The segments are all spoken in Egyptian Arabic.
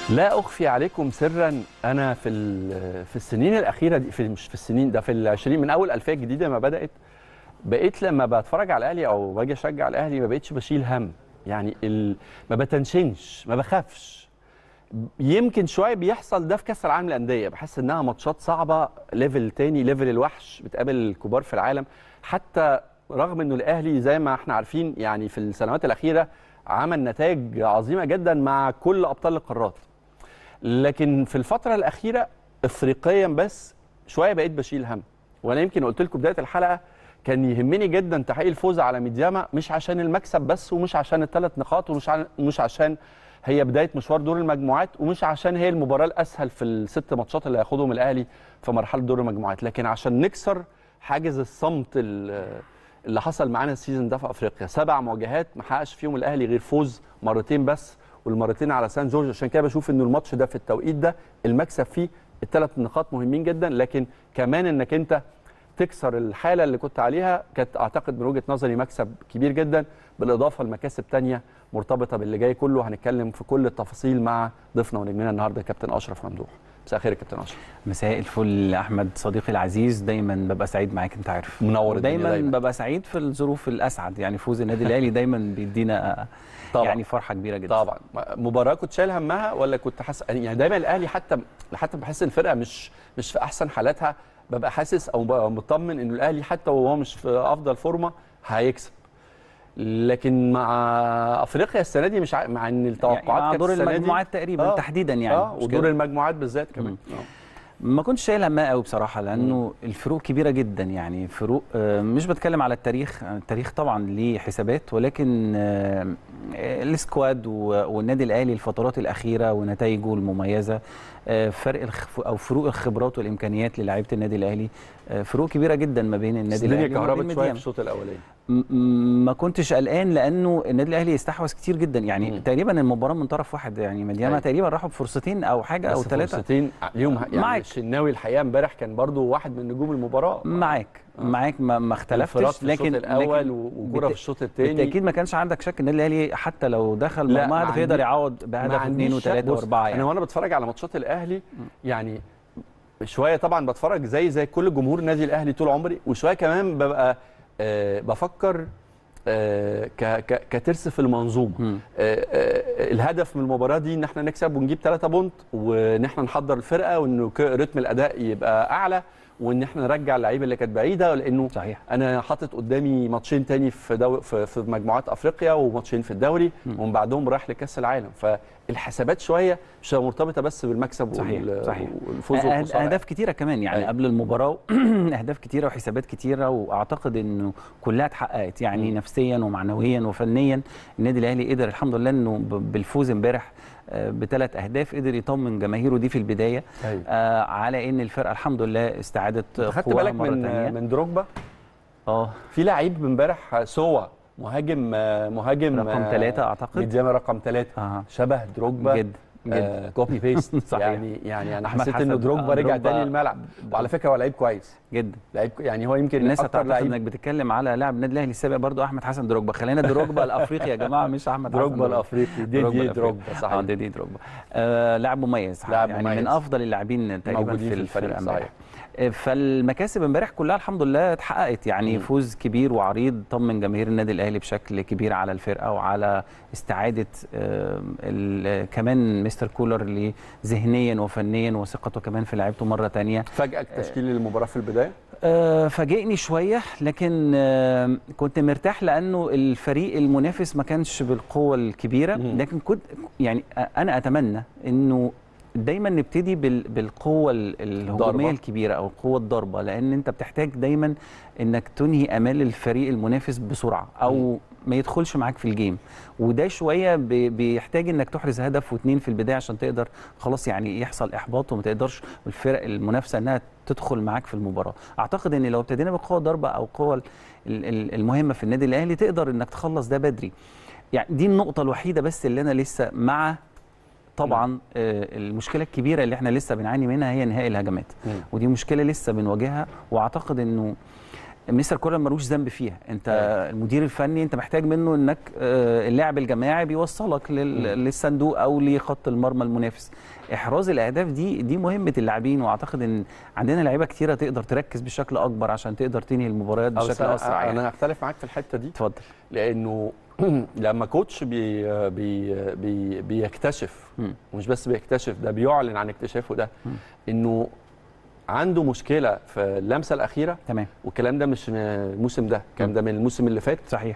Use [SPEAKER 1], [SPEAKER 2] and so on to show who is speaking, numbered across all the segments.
[SPEAKER 1] لا اخفي عليكم سرا انا في ال- في السنين الاخيره دي في مش في السنين ده في العشرين من اول الفيه الجديده ما بدات بقيت لما بتفرج على الاهلي او باجي اشجع الاهلي ما بقتش بشيل هم يعني ال... ما بتنشنش ما بخافش يمكن شويه بيحصل ده في كاس العالم للانديه بحس انها ماتشات صعبه ليفل تاني ليفل الوحش بتقابل الكبار في العالم حتى رغم انه الاهلي زي ما احنا عارفين يعني في السنوات الاخيره عمل نتائج عظيمه جدا مع كل ابطال القارات لكن في الفتره الاخيره افريقيا بس شويه بقيت بشيل هم وانا يمكن قلت لكم بدايه الحلقه كان يهمني جدا تحقيق الفوز على ميدياما مش عشان المكسب بس ومش عشان الثلاث نقاط ومش عن مش عشان هي بدايه مشوار دور المجموعات ومش عشان هي المباراه الاسهل في الست ماتشات اللي هياخدهم الاهلي في مرحله دور المجموعات لكن عشان نكسر حاجز الصمت ال- اللي حصل معانا السيزون ده في افريقيا سبع مواجهات ما حققش فيهم الاهلي غير فوز مرتين بس والمرتين على سان جورج عشان كده بشوف انه الماتش ده في التوقيت ده المكسب فيه الثلاث نقاط مهمين جدا لكن كمان انك انت تكسر الحاله اللي كنت عليها كانت اعتقد من وجهه نظري مكسب كبير جدا بالاضافه لمكاسب تانية مرتبطه باللي جاي كله هنتكلم في كل التفاصيل مع ضيفنا ونجمنا النهارده كابتن اشرف ممدوح مساء الخير يا كابتن اشرف
[SPEAKER 2] مساء الفل احمد صديقي العزيز دايما ببقى سعيد معاك انت عارف
[SPEAKER 1] منور الدنيا
[SPEAKER 2] دايما,
[SPEAKER 1] دايماً.
[SPEAKER 2] ببقى سعيد في الظروف الاسعد يعني فوز النادي الاهلي دايما بيدينا
[SPEAKER 1] طبعا
[SPEAKER 2] يعني فرحه كبيره جدا
[SPEAKER 1] طبعا مباراه كنت شايل همها ولا كنت حاسس يعني دايما الاهلي حتى حتى بحس الفرقه مش مش في احسن حالاتها ببقى حاسس او ببقى مطمن انه الاهلي حتى وهو مش في افضل فورمه هيكسب لكن مع افريقيا السنه دي مش ع... مع ان التوقعات
[SPEAKER 2] يعني مع
[SPEAKER 1] كانت
[SPEAKER 2] دور
[SPEAKER 1] السنة دي-
[SPEAKER 2] المجموعات تقريبا
[SPEAKER 1] آه.
[SPEAKER 2] تحديدا يعني
[SPEAKER 1] اه
[SPEAKER 2] مش
[SPEAKER 1] ودور
[SPEAKER 2] كده؟
[SPEAKER 1] المجموعات بالذات كمان آه.
[SPEAKER 2] ما كنتش شايل همها قوي بصراحه لانه الفروق كبيره جدا يعني فروق آه، مش بتكلم على التاريخ التاريخ طبعا ليه حسابات ولكن آه، السكواد و- والنادي الاهلي الفترات الاخيره ونتائجه المميزه آه، فرق الخ- او فروق الخبرات والامكانيات للاعيبه النادي الاهلي آه، فروق كبيره جدا ما بين
[SPEAKER 1] بس
[SPEAKER 2] النادي
[SPEAKER 1] الدنيا
[SPEAKER 2] الاهلي وما بين
[SPEAKER 1] كهربت شويه في
[SPEAKER 2] ميدياما.
[SPEAKER 1] الشوط الاولاني
[SPEAKER 2] م- م- ما كنتش قلقان لانه النادي الاهلي استحوذ كتير جدا يعني
[SPEAKER 1] مم.
[SPEAKER 2] تقريبا المباراه من طرف واحد يعني مدياما
[SPEAKER 1] أيوة.
[SPEAKER 2] تقريبا راحوا بفرصتين او حاجه او
[SPEAKER 1] بس
[SPEAKER 2] ثلاثه
[SPEAKER 1] فرصتين اليوم يعني
[SPEAKER 2] معاك.
[SPEAKER 1] الشناوي الحقيقه امبارح كان برضو واحد من نجوم المباراه
[SPEAKER 2] معاك
[SPEAKER 1] آه.
[SPEAKER 2] معاك ما, ما
[SPEAKER 1] انفراد
[SPEAKER 2] اختلفتش
[SPEAKER 1] في الشوط
[SPEAKER 2] لكن
[SPEAKER 1] الاول
[SPEAKER 2] لكن
[SPEAKER 1] وكوره
[SPEAKER 2] بالت-
[SPEAKER 1] في الشوط الثاني
[SPEAKER 2] بالتاكيد ما كانش عندك شك ان النادي الاهلي حتى لو دخل
[SPEAKER 1] لا،
[SPEAKER 2] مرمى
[SPEAKER 1] ما
[SPEAKER 2] هدف يقدر
[SPEAKER 1] عندي-
[SPEAKER 2] يعوض
[SPEAKER 1] ما
[SPEAKER 2] بهدف اثنين
[SPEAKER 1] عنديش شك.
[SPEAKER 2] وثلاثه
[SPEAKER 1] بص،
[SPEAKER 2] واربعه
[SPEAKER 1] انا
[SPEAKER 2] يعني
[SPEAKER 1] وانا بتفرج على ماتشات الاهلي يعني شويه طبعا بتفرج زي زي كل جمهور النادي الاهلي طول عمري وشويه كمان ببقى آه بفكر آه ك ك كترس في المنظومه
[SPEAKER 2] مم.
[SPEAKER 1] آه آه الهدف من المباراه دي ان احنا نكسب ونجيب 3 بونت وان احنا نحضر الفرقه وانه ك- رتم الاداء يبقى اعلى وان احنا نرجع اللعيبه اللي كانت بعيده لانه
[SPEAKER 2] صحيح
[SPEAKER 1] انا حاطط قدامي ماتشين تاني في دو... في, في مجموعات افريقيا وماتشين في الدوري
[SPEAKER 2] مم.
[SPEAKER 1] ومن بعدهم رايح لكاس العالم فالحسابات شويه مش مرتبطه بس بالمكسب
[SPEAKER 2] صحيح،
[SPEAKER 1] وال...
[SPEAKER 2] صحيح.
[SPEAKER 1] والفوز
[SPEAKER 2] أه-
[SPEAKER 1] والخساره
[SPEAKER 2] اهداف كتيره كمان يعني
[SPEAKER 1] أيوة.
[SPEAKER 2] قبل المباراه اهداف كتيره وحسابات كتيره واعتقد انه كلها اتحققت يعني
[SPEAKER 1] مم.
[SPEAKER 2] نفسيا ومعنويا وفنيا النادي الاهلي قدر الحمد لله انه ب- بالفوز امبارح آه، بثلاث اهداف قدر يطمن جماهيره دي في البدايه
[SPEAKER 1] أيوة.
[SPEAKER 2] آه على ان الفرقه الحمد لله استعادت
[SPEAKER 1] خدت
[SPEAKER 2] قواها
[SPEAKER 1] بالك
[SPEAKER 2] مره
[SPEAKER 1] من
[SPEAKER 2] ثانيه
[SPEAKER 1] من دروجبا
[SPEAKER 2] اه
[SPEAKER 1] في لعيب امبارح سوا مهاجم مهاجم
[SPEAKER 2] رقم ثلاثة اعتقد
[SPEAKER 1] ميدياما رقم ثلاثة
[SPEAKER 2] اه
[SPEAKER 1] شبه دروجبا
[SPEAKER 2] جد جد
[SPEAKER 1] آه كوبي بيست
[SPEAKER 2] صحيح.
[SPEAKER 1] يعني يعني انا
[SPEAKER 2] أحمد
[SPEAKER 1] حسيت
[SPEAKER 2] حسن.
[SPEAKER 1] انه دروجبا
[SPEAKER 2] آه،
[SPEAKER 1] رجع
[SPEAKER 2] دروجبا
[SPEAKER 1] تاني الملعب وعلى فكره هو لعيب كويس
[SPEAKER 2] جدا
[SPEAKER 1] لعيب يعني هو يمكن
[SPEAKER 2] الناس
[SPEAKER 1] اكتر
[SPEAKER 2] هتعتقد
[SPEAKER 1] لعيب
[SPEAKER 2] انك بتتكلم على لاعب النادي الاهلي السابق برضو احمد حسن دروجبا خلينا دروجبا الافريقي يا جماعه مش احمد حسن
[SPEAKER 1] دروجبا الافريقي دي دي
[SPEAKER 2] الأفريقي.
[SPEAKER 1] دروجبا
[SPEAKER 2] اه
[SPEAKER 1] صحيح
[SPEAKER 2] دي دي دروجبا آه لاعب مميز
[SPEAKER 1] لاعب
[SPEAKER 2] يعني
[SPEAKER 1] مميز.
[SPEAKER 2] من افضل اللاعبين تقريبا
[SPEAKER 1] موجودين
[SPEAKER 2] في
[SPEAKER 1] في الفريق،
[SPEAKER 2] الفرقه
[SPEAKER 1] صحيح.
[SPEAKER 2] امبارح آه، فالمكاسب امبارح كلها الحمد لله اتحققت يعني
[SPEAKER 1] مم.
[SPEAKER 2] فوز كبير وعريض طمن جماهير النادي الاهلي بشكل كبير على الفرقه وعلى استعاده آه، ال- كمان مستر كولر ذهنيا وفنيا وثقته كمان في لعيبته مره تانية
[SPEAKER 1] فاجئك تشكيل المباراه في البدايه
[SPEAKER 2] آه، فاجئني شويه لكن آه، كنت مرتاح لانه الفريق المنافس ما كانش بالقوه الكبيره
[SPEAKER 1] مم.
[SPEAKER 2] لكن كنت يعني آه، انا اتمنى انه دايما نبتدي بال- بالقوه ال- الهجوميه
[SPEAKER 1] ضربة.
[SPEAKER 2] الكبيره او القوه الضاربه لان انت بتحتاج دايما انك تنهي امال الفريق المنافس بسرعه او ما يدخلش معاك في الجيم وده شويه بي- بيحتاج انك تحرز هدف واثنين في البدايه عشان تقدر خلاص يعني يحصل احباط وما تقدرش الفرق المنافسه انها تدخل معاك في المباراه اعتقد ان لو ابتدينا بالقوه الضربه او القوه ال- ال- المهمه في النادي الاهلي تقدر انك تخلص ده بدري يعني دي النقطه الوحيده بس اللي انا لسه مع طبعا آه، المشكله الكبيره اللي احنا لسه بنعاني منها هي انهاء الهجمات
[SPEAKER 1] مم.
[SPEAKER 2] ودي مشكله لسه بنواجهها واعتقد انه مستر كولر ملوش ذنب فيها انت
[SPEAKER 1] أيوة.
[SPEAKER 2] المدير الفني انت محتاج منه انك آه، اللعب الجماعي بيوصلك لل-
[SPEAKER 1] مم.
[SPEAKER 2] للصندوق او لخط المرمى المنافس احراز الاهداف دي دي مهمه اللاعبين واعتقد ان عندنا لعيبه كتيره تقدر تركز بشكل اكبر عشان تقدر تنهي المباريات
[SPEAKER 1] أو
[SPEAKER 2] بشكل
[SPEAKER 1] أنا-
[SPEAKER 2] اسرع يعني
[SPEAKER 1] انا هختلف معاك في الحته دي
[SPEAKER 2] اتفضل
[SPEAKER 1] لانه لما كوتش بي بي بي بيكتشف
[SPEAKER 2] مم.
[SPEAKER 1] ومش بس بيكتشف ده بيعلن عن اكتشافه ده
[SPEAKER 2] مم.
[SPEAKER 1] انه عنده مشكله في اللمسه الاخيره
[SPEAKER 2] تمام
[SPEAKER 1] والكلام ده مش من الموسم ده الكلام ده من الموسم اللي فات
[SPEAKER 2] صحيح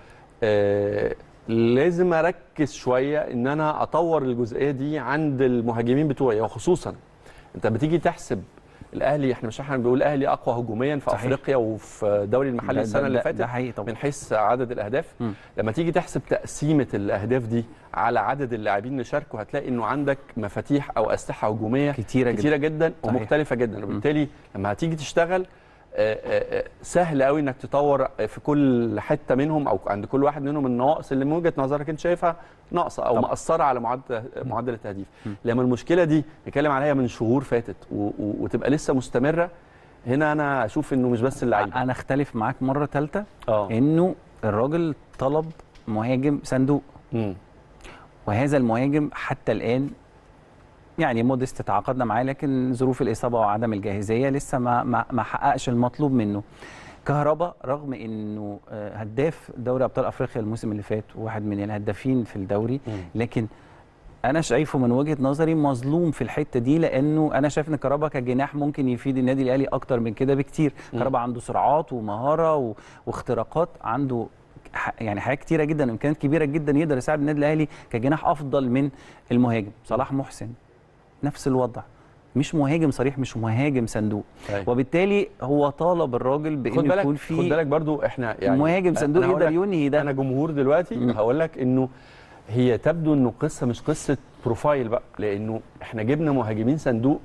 [SPEAKER 1] آه لازم اركز شويه ان انا اطور الجزئيه دي عند المهاجمين بتوعي وخصوصا انت بتيجي تحسب الاهلي احنا مش احنا بنقول الاهلي اقوى هجوميا في
[SPEAKER 2] صحيح.
[SPEAKER 1] افريقيا وفي الدوري المحلي
[SPEAKER 2] ده-
[SPEAKER 1] السنه
[SPEAKER 2] ده-
[SPEAKER 1] اللي
[SPEAKER 2] ده-
[SPEAKER 1] فاتت
[SPEAKER 2] ده حقيقي طبعا
[SPEAKER 1] من حيث عدد الاهداف
[SPEAKER 2] مم.
[SPEAKER 1] لما تيجي تحسب تقسيمه الاهداف دي على عدد اللاعبين اللي شاركوا هتلاقي انه عندك مفاتيح او اسلحه هجوميه
[SPEAKER 2] كتيره جدا
[SPEAKER 1] كتيره جدا
[SPEAKER 2] صحيح.
[SPEAKER 1] ومختلفه جدا وبالتالي لما هتيجي تشتغل آه، آه، آه، سهل قوي انك تطور في كل حته منهم او عند كل واحد منهم النواقص اللي من وجهه نظرك انت شايفها ناقصه او
[SPEAKER 2] طبعا.
[SPEAKER 1] مأثره على معدل معدل التهديف
[SPEAKER 2] م.
[SPEAKER 1] لما المشكله دي نتكلم عليها من شهور فاتت و- و- وتبقى لسه مستمره هنا انا اشوف انه مش بس اللعيبه
[SPEAKER 2] انا اختلف معاك مره ثالثه
[SPEAKER 1] اه
[SPEAKER 2] انه الراجل طلب مهاجم صندوق
[SPEAKER 1] مم.
[SPEAKER 2] وهذا المهاجم حتى الان يعني موديست تعاقدنا معاه لكن ظروف الاصابه وعدم الجاهزيه لسه ما ما, ما حققش المطلوب منه كهربا رغم انه آه، هداف دوري ابطال افريقيا الموسم اللي فات وواحد من الهدافين في الدوري
[SPEAKER 1] مم.
[SPEAKER 2] لكن انا شايفه من وجهه نظري مظلوم في الحته دي لانه انا شايف ان كهربا كجناح ممكن يفيد النادي الاهلي اكتر من كده بكتير
[SPEAKER 1] مم.
[SPEAKER 2] كهربا عنده سرعات ومهاره و... واختراقات عنده ح- يعني حاجات كتيره جدا امكانيات كبيره جدا يقدر يساعد النادي الاهلي كجناح افضل من المهاجم صلاح محسن نفس الوضع مش مهاجم صريح مش مهاجم صندوق
[SPEAKER 1] أيوة.
[SPEAKER 2] وبالتالي هو طالب الراجل
[SPEAKER 1] خد
[SPEAKER 2] بانه
[SPEAKER 1] بالك
[SPEAKER 2] يكون
[SPEAKER 1] خد
[SPEAKER 2] في
[SPEAKER 1] بالك برضو احنا يعني
[SPEAKER 2] مهاجم صندوق
[SPEAKER 1] أنا هقول
[SPEAKER 2] يقدر
[SPEAKER 1] لك-
[SPEAKER 2] ينهي ده
[SPEAKER 1] انا جمهور دلوقتي
[SPEAKER 2] مم.
[SPEAKER 1] هقول لك انه هي تبدو انه قصه مش قصه بروفايل بقى لانه احنا جبنا مهاجمين صندوق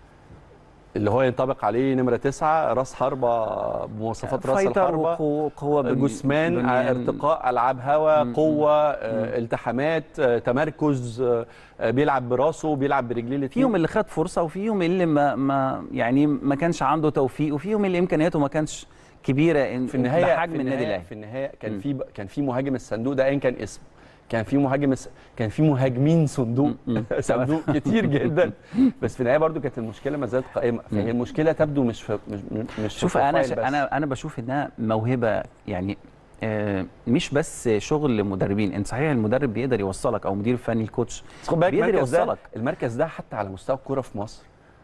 [SPEAKER 1] اللي هو ينطبق عليه نمره تسعة راس حربه بمواصفات راس
[SPEAKER 2] فايتر
[SPEAKER 1] الحربه
[SPEAKER 2] وقوه قوه بن-
[SPEAKER 1] جسمان
[SPEAKER 2] بنيان.
[SPEAKER 1] آه، ارتقاء العاب هواء
[SPEAKER 2] مم.
[SPEAKER 1] قوه آه، التحامات آه، تمركز آه، آه، بيلعب براسه بيلعب برجليه الاثنين
[SPEAKER 2] فيهم اللي خد فرصه وفيهم اللي ما, ما يعني ما كانش عنده توفيق وفيهم اللي امكانياته ما كانش كبيره إن-
[SPEAKER 1] في النهايه
[SPEAKER 2] بحجم
[SPEAKER 1] في
[SPEAKER 2] النادي
[SPEAKER 1] النهايه
[SPEAKER 2] الاهلي
[SPEAKER 1] في النهايه كان
[SPEAKER 2] مم.
[SPEAKER 1] في كان في مهاجم الصندوق ده ايا كان اسمه كان في مهاجم الس- كان في مهاجمين صندوق
[SPEAKER 2] مم.
[SPEAKER 1] صندوق كتير جدا بس في النهايه برضو كانت المشكله ما زالت قائمه فهي
[SPEAKER 2] مم.
[SPEAKER 1] المشكله تبدو مش في مش مش في
[SPEAKER 2] شوف انا
[SPEAKER 1] البروفايل
[SPEAKER 2] ش...
[SPEAKER 1] بس.
[SPEAKER 2] انا انا بشوف انها موهبه يعني آه، مش بس شغل مدربين انت صحيح المدرب بيقدر يوصلك او مدير فني الكوتش
[SPEAKER 1] بس خد بالك
[SPEAKER 2] بيقدر
[SPEAKER 1] المركز ده
[SPEAKER 2] يوصلك.
[SPEAKER 1] المركز ده حتى على مستوى الكوره في مصر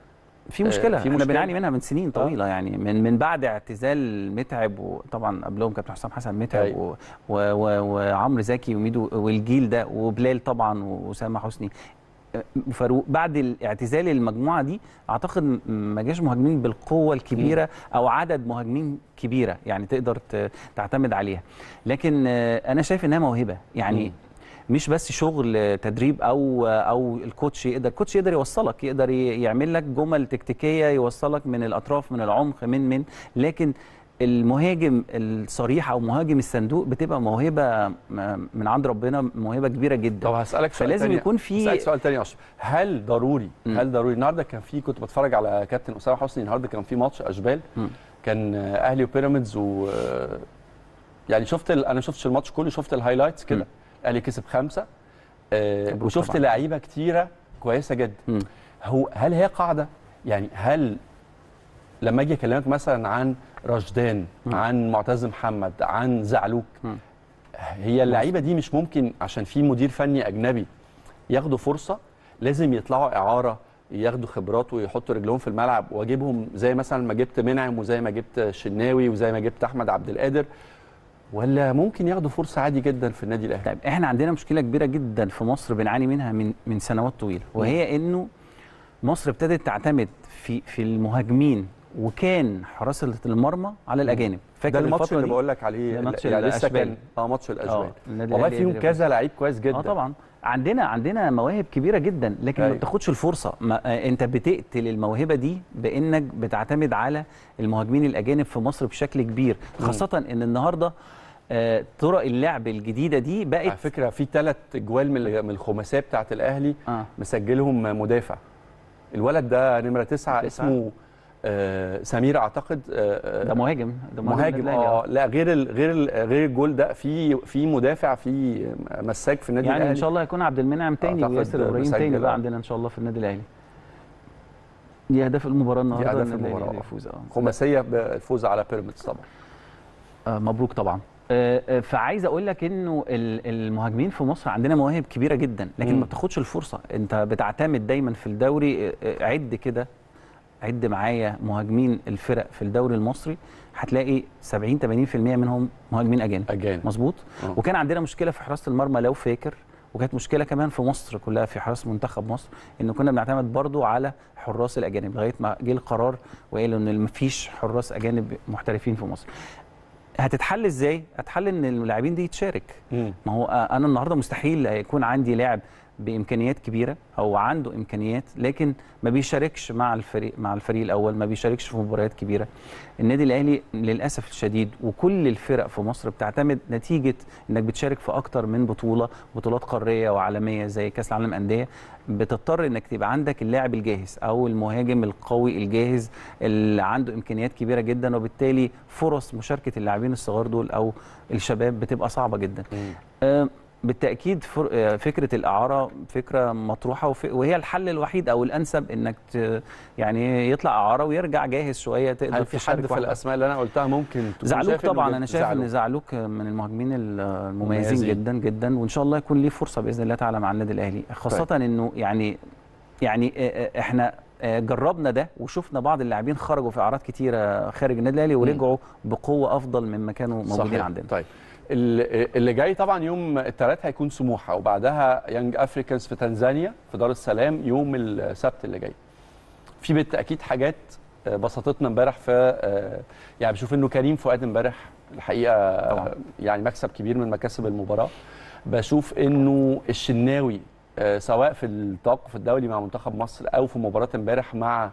[SPEAKER 2] في
[SPEAKER 1] آه،
[SPEAKER 2] مشكله
[SPEAKER 1] في
[SPEAKER 2] احنا
[SPEAKER 1] مشكلة.
[SPEAKER 2] بنعاني منها من سنين طويله يعني من من بعد اعتزال متعب وطبعا قبلهم كابتن حسام حسن متعب
[SPEAKER 1] أيوة.
[SPEAKER 2] و- و- و- وعمرو زكي وميدو والجيل ده وبلال طبعا واسامه حسني آه، وفاروق بعد الاعتزال المجموعه دي اعتقد م- ما جاش مهاجمين بالقوه الكبيره او عدد مهاجمين كبيره يعني تقدر ت- تعتمد عليها لكن آه، انا شايف انها موهبه يعني
[SPEAKER 1] مم.
[SPEAKER 2] مش بس شغل تدريب او او الكوتش يقدر الكوتش يقدر يوصلك يقدر ي- يعمل لك جمل تكتيكيه يوصلك من الاطراف من العمق من من لكن المهاجم الصريح او مهاجم الصندوق بتبقى موهبه م- من عند ربنا موهبه كبيره
[SPEAKER 1] طب
[SPEAKER 2] جدا
[SPEAKER 1] هسالك سؤال
[SPEAKER 2] فلازم
[SPEAKER 1] تاني.
[SPEAKER 2] يكون في-
[SPEAKER 1] هسالك سؤال تاني يا اشرف هل ضروري
[SPEAKER 2] مم.
[SPEAKER 1] هل ضروري النهارده كان في كنت بتفرج على كابتن اسامه حسني النهارده كان في ماتش اشبال
[SPEAKER 2] مم.
[SPEAKER 1] كان آه، اهلي وبيراميدز و آه، يعني شفت ال... انا ما شفتش الماتش كله شفت الهايلايتس
[SPEAKER 2] مم.
[SPEAKER 1] كده الاهلي كسب خمسه آه
[SPEAKER 2] مبروك
[SPEAKER 1] وشفت
[SPEAKER 2] طبعاً.
[SPEAKER 1] لعيبه كتيره كويسه جدا
[SPEAKER 2] مم.
[SPEAKER 1] هو هل هي قاعده يعني هل لما اجي اكلمك مثلا عن رشدان
[SPEAKER 2] مم.
[SPEAKER 1] عن معتز محمد عن زعلوك
[SPEAKER 2] مم.
[SPEAKER 1] هي اللعيبه دي مش ممكن عشان في مدير فني اجنبي ياخدوا فرصه لازم يطلعوا اعاره ياخدوا خبرات ويحطوا رجلهم في الملعب واجيبهم زي مثلا ما جبت منعم وزي ما جبت شناوي وزي ما جبت احمد عبد القادر ولا ممكن ياخدوا فرصه عادي جدا في النادي الاهلي
[SPEAKER 2] طيب احنا عندنا مشكله كبيره جدا في مصر بنعاني منها من من سنوات طويله وهي انه مصر ابتدت تعتمد في في المهاجمين وكان حراسه المرمى على الاجانب فاكر
[SPEAKER 1] ده الماتش
[SPEAKER 2] الفترة
[SPEAKER 1] اللي
[SPEAKER 2] دي؟
[SPEAKER 1] بقول لك عليه
[SPEAKER 2] ده ماتش
[SPEAKER 1] يعني لسه
[SPEAKER 2] الأشبال.
[SPEAKER 1] كان اه ماتش الاشبال
[SPEAKER 2] اه النادي
[SPEAKER 1] والله
[SPEAKER 2] الأهلي
[SPEAKER 1] فيهم
[SPEAKER 2] قدر
[SPEAKER 1] كذا لعيب كويس جدا
[SPEAKER 2] اه طبعا عندنا عندنا مواهب كبيره جدا لكن ما
[SPEAKER 1] أيوة.
[SPEAKER 2] بتاخدش الفرصه ما آه، انت بتقتل الموهبه دي بانك بتعتمد على المهاجمين الاجانب في مصر بشكل كبير
[SPEAKER 1] مم.
[SPEAKER 2] خاصه ان النهارده آه، طرق اللعب الجديده دي
[SPEAKER 1] على
[SPEAKER 2] بقت
[SPEAKER 1] فكره في ثلاث جوال من من الخماسيه بتاعه الاهلي
[SPEAKER 2] اه
[SPEAKER 1] مسجلهم مدافع الولد ده نمره تسعة
[SPEAKER 2] تسعة.
[SPEAKER 1] اسمه آه سمير اعتقد آه
[SPEAKER 2] ده مهاجم ده
[SPEAKER 1] مهاجم
[SPEAKER 2] النادي الأهلي.
[SPEAKER 1] اه لا غير ال غير ال غير الجول ده في في مدافع في مساك في النادي
[SPEAKER 2] يعني
[SPEAKER 1] الاهلي
[SPEAKER 2] ان شاء الله هيكون عبد المنعم تاني
[SPEAKER 1] أعتقد
[SPEAKER 2] وياسر ابراهيم
[SPEAKER 1] مسجل،
[SPEAKER 2] تاني
[SPEAKER 1] آه.
[SPEAKER 2] بقى عندنا ان شاء الله في النادي الاهلي دي اهداف المباراه النهارده
[SPEAKER 1] أهداف
[SPEAKER 2] النادي الأهلي
[SPEAKER 1] المباراة.
[SPEAKER 2] يفوز اه
[SPEAKER 1] خماسيه بالفوز على بيراميدز طبعا
[SPEAKER 2] آه، مبروك طبعا آه، آه، فعايز اقول لك انه ال- المهاجمين في مصر عندنا مواهب كبيره جدا لكن
[SPEAKER 1] مم.
[SPEAKER 2] ما بتاخدش الفرصه انت بتعتمد دايما في الدوري آه، آه، عد كده عد معايا مهاجمين الفرق في الدوري المصري هتلاقي 70 80% منهم مهاجمين اجانب
[SPEAKER 1] اجانب
[SPEAKER 2] مظبوط
[SPEAKER 1] آه.
[SPEAKER 2] وكان عندنا مشكله في حراسه المرمى لو فاكر وكانت مشكله كمان في مصر كلها في حراسه منتخب مصر ان كنا بنعتمد برضو على حراس الاجانب لغايه ما جه القرار وقالوا ان مفيش حراس اجانب محترفين في مصر هتتحل ازاي هتحل ان اللاعبين دي تشارك
[SPEAKER 1] مم.
[SPEAKER 2] ما هو آه، انا النهارده مستحيل يكون عندي لاعب بامكانيات كبيره او عنده امكانيات لكن ما بيشاركش مع الفريق مع الفريق الاول ما بيشاركش في مباريات كبيره النادي الاهلي للاسف الشديد وكل الفرق في مصر بتعتمد نتيجه انك بتشارك في اكتر من بطوله بطولات قاريه وعالميه زي كاس العالم انديه بتضطر انك تبقى عندك اللاعب الجاهز او المهاجم القوي الجاهز اللي عنده امكانيات كبيره جدا وبالتالي فرص مشاركه اللاعبين الصغار دول او الشباب بتبقى صعبه جدا
[SPEAKER 1] مم.
[SPEAKER 2] آه، بالتاكيد فر- آه، فكره الاعاره فكره مطروحه وف- وهي الحل الوحيد او الانسب انك ت- يعني يطلع اعاره ويرجع جاهز شويه تقدر
[SPEAKER 1] هل في
[SPEAKER 2] تشارك
[SPEAKER 1] حد في
[SPEAKER 2] واحدة.
[SPEAKER 1] الاسماء اللي انا قلتها ممكن تكون
[SPEAKER 2] زعلوك
[SPEAKER 1] شايف إنه
[SPEAKER 2] طبعا
[SPEAKER 1] جد-
[SPEAKER 2] انا شايف
[SPEAKER 1] زعلوك؟
[SPEAKER 2] ان زعلوك من المهاجمين المميزين
[SPEAKER 1] مميزين.
[SPEAKER 2] جدا جدا وان شاء الله يكون ليه فرصه باذن الله تعالى مع النادي الاهلي خاصه انه يعني يعني آه، آه، احنا آه، جربنا ده وشفنا بعض اللاعبين خرجوا في اعراض كتيره خارج النادي الاهلي ورجعوا بقوه افضل مما كانوا موجودين
[SPEAKER 1] صحيح.
[SPEAKER 2] عندنا
[SPEAKER 1] طيب ال- اللي جاي طبعا يوم الثلاث هيكون سموحه وبعدها يانج افريكانز في تنزانيا في دار السلام يوم السبت اللي جاي. في بالتاكيد حاجات آه، بسطتنا امبارح في آه، يعني بشوف انه كريم فؤاد امبارح الحقيقه
[SPEAKER 2] طبعاً.
[SPEAKER 1] آه، يعني مكسب كبير من مكاسب المباراه. بشوف انه الشناوي آه، سواء في التوقف الدولي مع منتخب مصر او في مباراه امبارح مع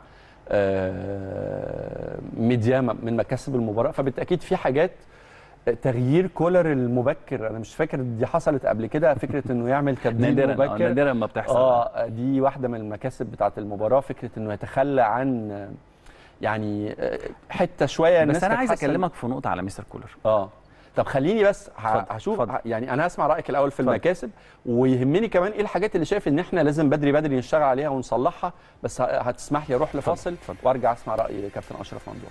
[SPEAKER 1] آه، ميدياما من مكاسب المباراه فبالتاكيد في حاجات تغيير كولر المبكر انا مش فاكر دي حصلت قبل كده فكره انه يعمل تبديل
[SPEAKER 2] نادرا آه،
[SPEAKER 1] مبكر
[SPEAKER 2] نادرا ما بتحصل
[SPEAKER 1] اه دي واحده من المكاسب بتاعه المباراه فكره انه يتخلى عن آه، يعني آه، حته شويه الناس
[SPEAKER 2] بس انا
[SPEAKER 1] كانت
[SPEAKER 2] عايز
[SPEAKER 1] حاسة إن-
[SPEAKER 2] اكلمك في نقطه على مستر كولر
[SPEAKER 1] اه طب خليني بس ه-
[SPEAKER 2] اتفضل،
[SPEAKER 1] هشوف
[SPEAKER 2] اتفضل.
[SPEAKER 1] يعني انا هسمع رايك الاول في
[SPEAKER 2] اتفضل.
[SPEAKER 1] المكاسب ويهمني كمان ايه الحاجات اللي شايف ان احنا لازم بدري بدري نشتغل عليها ونصلحها بس ه- هتسمح لي اروح لفاصل
[SPEAKER 2] اتفضل.
[SPEAKER 1] وارجع اسمع راي كابتن اشرف ممدوح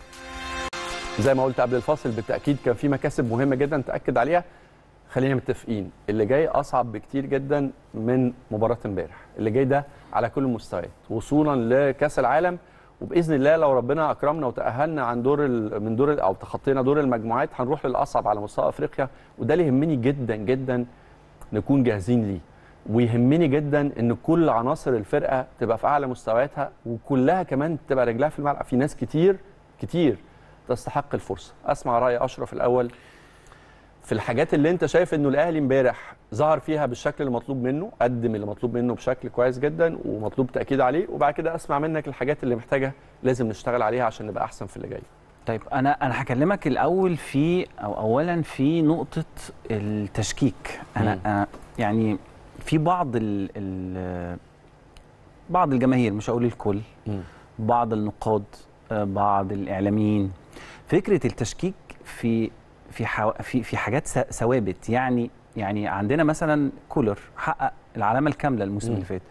[SPEAKER 1] زي ما قلت قبل الفاصل بالتاكيد كان في مكاسب مهمه جدا تاكد عليها خلينا متفقين اللي جاي اصعب بكتير جدا من مباراه امبارح اللي جاي ده على كل المستويات وصولا لكاس العالم وباذن الله لو ربنا اكرمنا وتاهلنا عن دور ال- من دور ال- او تخطينا دور المجموعات هنروح للاصعب على مستوى افريقيا وده اللي يهمني جدا جدا نكون جاهزين ليه ويهمني جدا ان كل عناصر الفرقه تبقى في اعلى مستوياتها وكلها كمان تبقى رجلها في الملعب في ناس كتير كتير تستحق الفرصه اسمع راي اشرف الاول في الحاجات اللي انت شايف انه الاهلي امبارح ظهر فيها بالشكل المطلوب منه قدم اللي مطلوب منه بشكل كويس جدا ومطلوب تاكيد عليه وبعد كده اسمع منك الحاجات اللي محتاجه لازم نشتغل عليها عشان نبقى احسن في اللي جاي
[SPEAKER 2] طيب انا انا هكلمك الاول في او اولا في نقطه التشكيك انا,
[SPEAKER 1] مم.
[SPEAKER 2] أنا يعني في بعض ال ال بعض الجماهير مش هقول الكل بعض النقاد آه، بعض الاعلاميين فكره التشكيك في في حو... في في حاجات س- ثوابت يعني يعني عندنا مثلا كولر حقق العلامه الكامله الموسم
[SPEAKER 1] مم.
[SPEAKER 2] اللي فات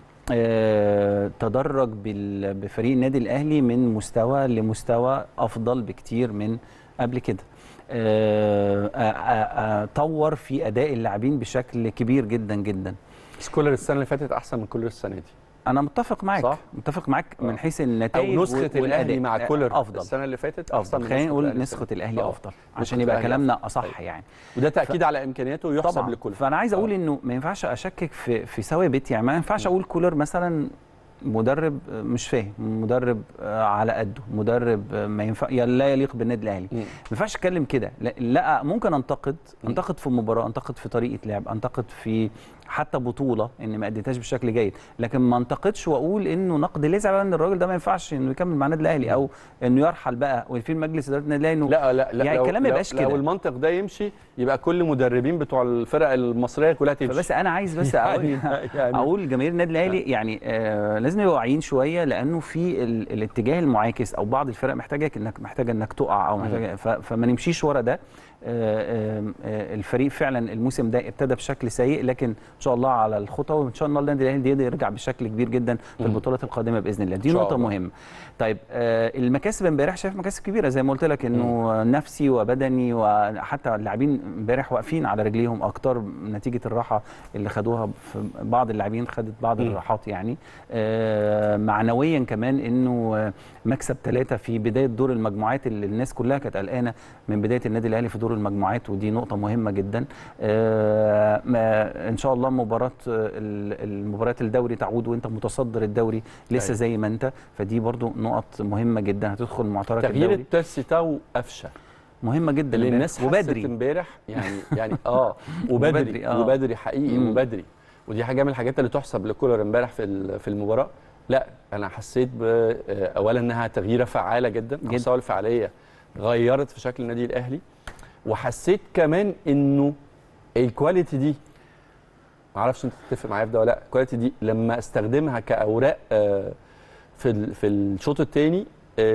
[SPEAKER 2] آه، تدرج بال- بفريق النادي الاهلي من مستوى لمستوى افضل بكتير من قبل كده آه، آه، آه، آه، طور في اداء اللاعبين بشكل كبير جدا جدا
[SPEAKER 1] بس كولر السنه اللي فاتت احسن من كولر السنه دي
[SPEAKER 2] انا متفق معاك
[SPEAKER 1] صح؟
[SPEAKER 2] متفق معاك
[SPEAKER 1] آه.
[SPEAKER 2] من حيث
[SPEAKER 1] او
[SPEAKER 2] النتائج
[SPEAKER 1] نسخه
[SPEAKER 2] وال-
[SPEAKER 1] الاهلي
[SPEAKER 2] والأداء.
[SPEAKER 1] مع
[SPEAKER 2] آه،
[SPEAKER 1] كولر
[SPEAKER 2] افضل
[SPEAKER 1] السنه اللي فاتت احسن
[SPEAKER 2] افضل
[SPEAKER 1] من
[SPEAKER 2] خلينا نقول
[SPEAKER 1] الأهلي
[SPEAKER 2] نسخه
[SPEAKER 1] السنة دي.
[SPEAKER 2] الاهلي
[SPEAKER 1] آه.
[SPEAKER 2] افضل
[SPEAKER 1] نسخة
[SPEAKER 2] عشان يبقى
[SPEAKER 1] الأهلي
[SPEAKER 2] كلامنا
[SPEAKER 1] أفضل.
[SPEAKER 2] اصح
[SPEAKER 1] أيوة.
[SPEAKER 2] يعني
[SPEAKER 1] وده تاكيد على امكانياته ويحسب
[SPEAKER 2] طبعا
[SPEAKER 1] لكولر
[SPEAKER 2] فانا عايز اقول
[SPEAKER 1] آه.
[SPEAKER 2] انه ما ينفعش اشكك في في ثوابت يعني ما ينفعش اقول كولر مثلا مدرب مش فاهم مدرب آه، على قده مدرب آه، ما ينفع يا لا يليق بالنادي الاهلي
[SPEAKER 1] مم.
[SPEAKER 2] ما ينفعش اتكلم كده لا, لا ممكن انتقد
[SPEAKER 1] مم.
[SPEAKER 2] انتقد في مباراه انتقد في طريقه لعب انتقد في حتى بطوله ان ما اديتهاش بشكل جيد لكن ما انتقدش واقول انه نقد لازع بقى ان الراجل ده ما ينفعش انه يكمل مع النادي الاهلي او انه يرحل بقى وفي مجلس اداره النادي الاهلي انه
[SPEAKER 1] لا لا لا
[SPEAKER 2] يعني
[SPEAKER 1] لو-
[SPEAKER 2] الكلام ما
[SPEAKER 1] لو-
[SPEAKER 2] يبقاش
[SPEAKER 1] لو
[SPEAKER 2] كده.
[SPEAKER 1] المنطق ده يمشي يبقى كل مدربين بتوع الفرق المصريه كلها تمشي
[SPEAKER 2] فبس انا عايز بس اقول
[SPEAKER 1] يعني- يعني-
[SPEAKER 2] اقول جماهير النادي الاهلي يعني آه لازم نبقى واعيين شويه لانه في ال الاتجاه المعاكس او بعض الفرق محتاجك انك محتاجه انك تقع او محتاجه ف- فما نمشيش ورا ده آه، آه، آه، الفريق فعلا الموسم ده ابتدى بشكل سيء لكن ان شاء الله على الخطى وان شاء الله النادي الاهلي يقدر يرجع بشكل كبير جدا في
[SPEAKER 1] مم.
[SPEAKER 2] البطولات القادمه باذن الله دي
[SPEAKER 1] إن شاء
[SPEAKER 2] نقطه
[SPEAKER 1] الله.
[SPEAKER 2] مهمه طيب آه، المكاسب امبارح شايف مكاسب كبيره زي ما قلت لك انه نفسي وبدني وحتى اللاعبين امبارح واقفين على رجليهم اكتر نتيجه الراحه اللي خدوها في بعض اللاعبين خدت بعض
[SPEAKER 1] مم.
[SPEAKER 2] الراحات يعني آه، معنويا كمان انه آه، مكسب ثلاثه في بدايه دور المجموعات اللي الناس كلها كانت قلقانه من بدايه النادي الاهلي في دور المجموعات ودي نقطه مهمه جدا آه، ما- ان شاء الله مباراه آه، ال- المباريات الدوري تعود وانت متصدر الدوري لسه
[SPEAKER 1] أيوة.
[SPEAKER 2] زي ما انت فدي برضو نقط مهمه جدا هتدخل معترك
[SPEAKER 1] تغيير
[SPEAKER 2] الدوري
[SPEAKER 1] الترسي تاو قفشه
[SPEAKER 2] مهمه جدا
[SPEAKER 1] اللي
[SPEAKER 2] امبارح.
[SPEAKER 1] الناس حست
[SPEAKER 2] وبدري
[SPEAKER 1] امبارح يعني يعني اه وبدري
[SPEAKER 2] وبدري، آه.
[SPEAKER 1] وبدري حقيقي
[SPEAKER 2] مم.
[SPEAKER 1] وبدري ودي حاجه من الحاجات اللي تحسب لكولر امبارح في ال- في المباراه لا انا حسيت ب- آه، اولا انها تغييره فعاله جدا
[SPEAKER 2] جدا.
[SPEAKER 1] على مستوى الفعاليه غيرت في شكل النادي الاهلي وحسيت كمان انه الكواليتي دي معرفش انت تتفق معايا في ده ولا لا الكواليتي دي لما استخدمها كاوراق آه، في ال- في الشوط الثاني